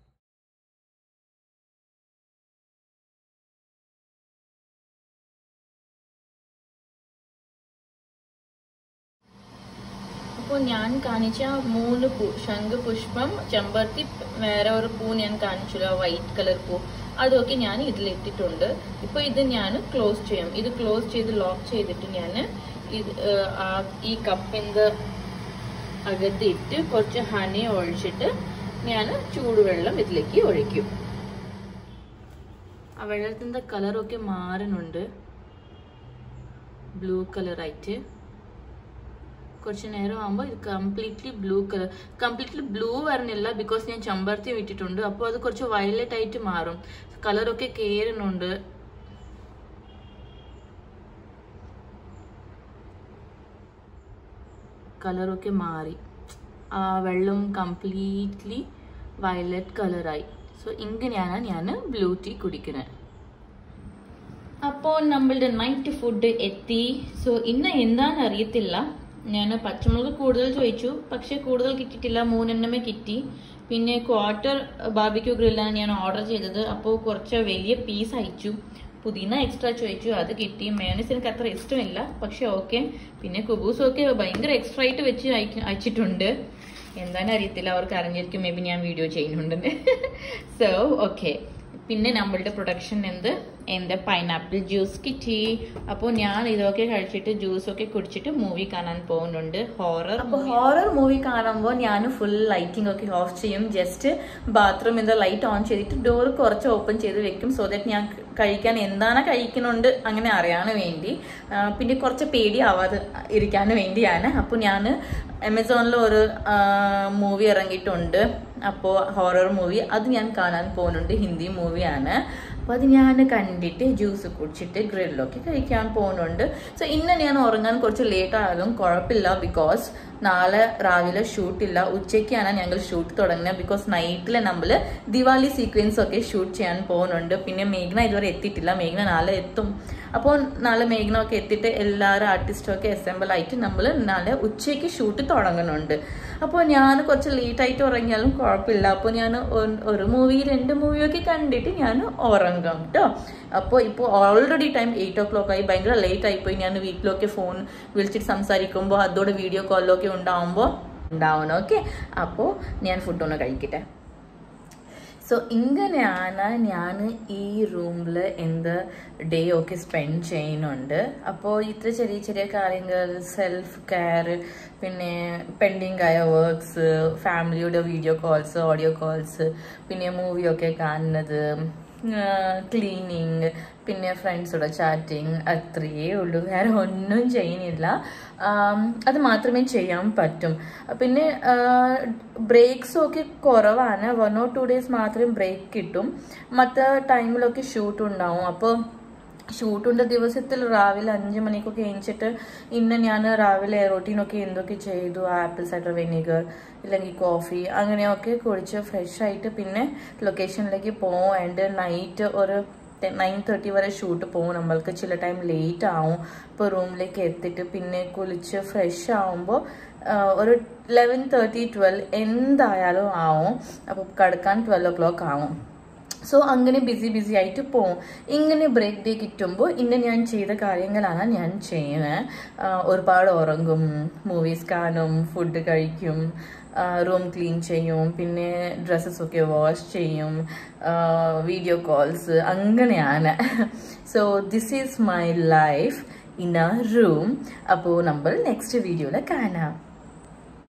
അപ്പോൾ ഞാൻ കാണിച്ച മൂന്ന് പൂ ശംഖുപുഷ്പം ചെമ്പരത്തി വേറെ ഒരു പൂ ഞാൻ കാണിച്ചില്ല വൈറ്റ് കളർ പൂ അതൊക്കെ ഞാൻ ഇതിലിട്ടിട്ടുണ്ട് ഇപ്പൊ ഇത് ഞാൻ ക്ലോസ് ചെയ്യാം ഇത് ക്ലോസ് ചെയ്ത് ലോക്ക് ചെയ്തിട്ട് ഞാൻ ഇത് ആ, ഈ കപ്പിന്റെ അകത്തിട്ട് കുറച്ച് ഹണി ഒഴിച്ചിട്ട് ഞാൻ ചൂടുവെള്ളം ഇതിലേക്ക് ഒഴിക്കും ആ വെള്ളത്തിന്റെ കളറൊക്കെ മാറുന്നുണ്ട് ബ്ലൂ കളറായിട്ട് കുറച്ച് നേരം ആകുമ്പോൾ ഇത് completely blue colour completely blue വരണില്ല ബിക്കോസ് ഞാൻ ചമ്പർത്തി വിട്ടിട്ടുണ്ട് അപ്പോൾ അത് കുറച്ച് വയലറ്റ് ആയിട്ട് മാറും കളറൊക്കെ കയറുന്നുണ്ട് കളറൊക്കെ മാറി ആ വെള്ളം കംപ്ലീറ്റ്ലി വയലറ്റ് കളറായി സോ ഇങ്ങനെയാണ് ഞാൻ ബ്ലൂ ടീ കുടിക്കുന്നത് അപ്പോൾ നമ്മളുടെ നൈറ്റ് ഫുഡ് എത്തി സോ ഇന്ന് എന്താണെന്ന് അറിയത്തില്ല ഞാൻ പച്ചമുളക് കൂടുതൽ ചോദിച്ചു പക്ഷെ കൂടുതൽ കിട്ടിയിട്ടില്ല മൂന്നെണ്ണമേ കിട്ടി പിന്നെ ക്വാർട്ടർ ബാബിക്യൂ ഗ്രില്ലാണ് ഞാൻ ഓർഡർ ചെയ്തത് അപ്പോൾ കുറച്ച് വലിയ പീസ് അയച്ചു പുതിന എക്സ്ട്രാ ചോദിച്ചു അത് കിട്ടി മേനസ് എനിക്ക് അത്ര ഇഷ്ടമില്ല പക്ഷെ ഓക്കെ പിന്നെ കുബൂസും ഒക്കെ ഭയങ്കര എക്സ്ട്രാ ആയിട്ട് വെച്ച് അയക്ക- അയച്ചിട്ടുണ്ട് എന്താണെന്ന് അറിയത്തില്ല അവർക്ക് അറിഞ്ഞിരിക്കും മേ ബി ഞാൻ വീഡിയോ ചെയ്യുന്നുണ്ടെന്ന് സോ ഓക്കെ പിന്നെ നമ്മളുടെ പ്രൊഡക്ഷൻ എന്ത് എൻ്റെ പൈനാപ്പിൾ ജ്യൂസ് കിട്ടി അപ്പോൾ ഞാൻ ഇതൊക്കെ കഴിച്ചിട്ട് ജ്യൂസൊക്കെ കുടിച്ചിട്ട് മൂവി കാണാൻ പോകുന്നുണ്ട് ഹോറർ അപ്പൊ ഹോറർ മൂവി കാണുമ്പോൾ ഞാൻ ഫുൾ ലൈറ്റിംഗ് ഒക്കെ ഓഫ് ചെയ്യും ജസ്റ്റ് ബാത്റൂമിന്റെ ലൈറ്റ് ഓൺ ചെയ്തിട്ട് ഡോർ കുറച്ച് ഓപ്പൺ ചെയ്ത് വെക്കും സോ ദാറ്റ് ഞാൻ കഴിക്കാൻ എന്താണ് കഴിക്കുന്നുണ്ട് അങ്ങനെ അറിയാൻ വേണ്ടി ആ, പിന്നെ കുറച്ച് പേടിയാവാതെ ഇരിക്കാൻ വേണ്ടിയാണ് അപ്പോൾ ഞാൻ ആമസോണിൽ ഒരു മൂവി ഇറങ്ങിയിട്ടുണ്ട് അപ്പോൾ ഹൊറർ മൂവി അത് ഞാൻ കാണാൻ പോകുന്നുണ്ട് ഹിന്ദി മൂവിയാണ് അപ്പോൾ അത് ഞാൻ കണ്ടിട്ട് ജ്യൂസ് കുടിച്ചിട്ട് ഗ്രില്ലൊക്കെ കഴിക്കാൻ പോകുന്നുണ്ട് സോ ഇന്ന് ഞാൻ ഉറങ്ങാൻ കുറച്ച് ലേറ്റ് ആയാലും കുഴപ്പമില്ല ബിക്കോസ് നാളെ രാവിലെ ഷൂട്ടില്ല ഉച്ചയ്ക്കാണ് ഞങ്ങൾ ഷൂട്ട് തുടങ്ങുന്നത് ബിക്കോസ് നൈറ്റിൽ നമ്മൾ ദിവാലി സീക്വൻസ് ഒക്കെ ഷൂട്ട് ചെയ്യാൻ പോകുന്നുണ്ട് പിന്നെ മേഘ്ന ഇതുവരെ എത്തിയിട്ടില്ല മേഘ്ന നാളെ എത്തും അപ്പോൾ നാളെ മേഘ്ന ഒക്കെ എത്തിയിട്ട് എല്ലാവരും ആർട്ടിസ്റ്റും ഒക്കെ അസംബിൾ ആയിട്ട് നമ്മൾ നാളെ ഉച്ചയ്ക്ക് ഷൂട്ട് തുടങ്ങുന്നുണ്ട് അപ്പോൾ ഞാൻ കുറച്ച് ലേറ്റ് ആയിട്ട് ഉറങ്ങിയാലും കുഴപ്പമില്ല അപ്പോൾ ഞാൻ ഒ- ഒരു മൂവി രണ്ട് മൂവിയൊക്കെ കണ്ടിട്ട് ഞാൻ ഉറങ്ങും കേട്ടോ അപ്പോൾ ഇപ്പോൾ already time eight o'clock ആയി ഭയങ്കര ലേറ്റ് ആയിപ്പോയി ഞാൻ വീട്ടിലൊക്കെ ഫോൺ വിളിച്ചിട്ട് സംസാരിക്കുമ്പോൾ അതോടെ വീഡിയോ കോളിലൊക്കെ ഉണ്ടാവുമ്പോൾ ഉണ്ടാവണം ഓക്കെ അപ്പോൾ ഞാൻ ഫുഡൊന്ന് കഴിക്കട്ടെ സോ ഇങ്ങനെയാണ് ഞാൻ ഈ റൂമിൽ എന്ത് ഡേ ഒക്കെ സ്പെൻഡ് ചെയ്യുന്നുണ്ട് അപ്പോൾ ഇത്ര ചെറിയ ചെറിയ കാര്യങ്ങൾ സെൽഫ് കെയർ പിന്നെ പെൻഡിങ് ആയ വർക്ക്സ് ഫാമിലിയുടെ വീഡിയോ കോൾസ് ഓഡിയോ കോൾസ് പിന്നെ മൂവിയൊക്കെ കാണുന്നത് ക്ലീനിങ് പിന്നെ ഫ്രണ്ട്സോടെ ചാറ്റിങ് അത്രയേ ഉള്ളൂ വേറെ ഒന്നും ചെയ്യുന്നില്ല ആം, അത് മാത്രമേ ചെയ്യാൻ പറ്റും പിന്നെ ബ്രേക്സും ഒക്കെ കുറവാണ് വൺ ഓർ ടു ഡേയ്സ് മാത്രമേ ബ്രേക്ക് കിട്ടും മറ്റേ ടൈമിലൊക്കെ ഷൂട്ട് ഉണ്ടാവും അപ്പോൾ ഷൂട്ടുണ്ട് ദിവസത്തിൽ രാവിലെ അഞ്ച് മണിക്കൊക്കെ എണിച്ചിട്ട് ഇന്ന് ഞാൻ രാവിലെ റൊട്ടീനൊക്കെ എന്തൊക്കെ ചെയ്തു ആപ്പിൾ സൈഡർ വിനീഗർ ഇല്ലെങ്കിൽ കോഫി അങ്ങനെയൊക്കെ കുടിച്ച് ഫ്രഷ് ആയിട്ട് പിന്നെ ലൊക്കേഷനിലേക്ക് പോകും ആൻഡ് നൈറ്റ് ഒരു നയൻ തേർട്ടി വരെ ഷൂട്ട് പോകും നമ്മൾക്ക് ചില ടൈം ലേറ്റ് ആവും ഇപ്പോൾ റൂമിലേക്ക് എത്തിയിട്ട് പിന്നെ കുളിച്ച് ഫ്രഷ് ആവുമ്പോൾ ഒരു ലെവൻ തേർട്ടി ട്വൽവ് എന്തായാലും ആവും അപ്പോൾ കിടക്കാൻ ട്വൽവ് ഒ ക്ലോക്ക് ആവും സോ അങ്ങനെ ബിസി ബിസി ആയിട്ട് പോവും ഇങ്ങനെ ബ്രേക്ക് ഡേ കിട്ടുമ്പോൾ ഇന്ന് ഞാൻ ചെയ്ത കാര്യങ്ങളാണ് ഞാൻ ചെയ്യുന്നത് ആഹ് ഒരുപാട് ഉറങ്ങും മൂവീസ് കാണും ഫുഡ് കഴിക്കും റൂം ക്ലീൻ ചെയ്യും പിന്നെ ഡ്രസ്സസ് ഒക്കെ വാഷ് ചെയ്യും വീഡിയോ കോൾസ് അങ്ങനെയാണ് so this is my life in a room അപ്പോൾ നമ്മൾ നെക്സ്റ്റ് വീഡിയോയിൽ കാണാം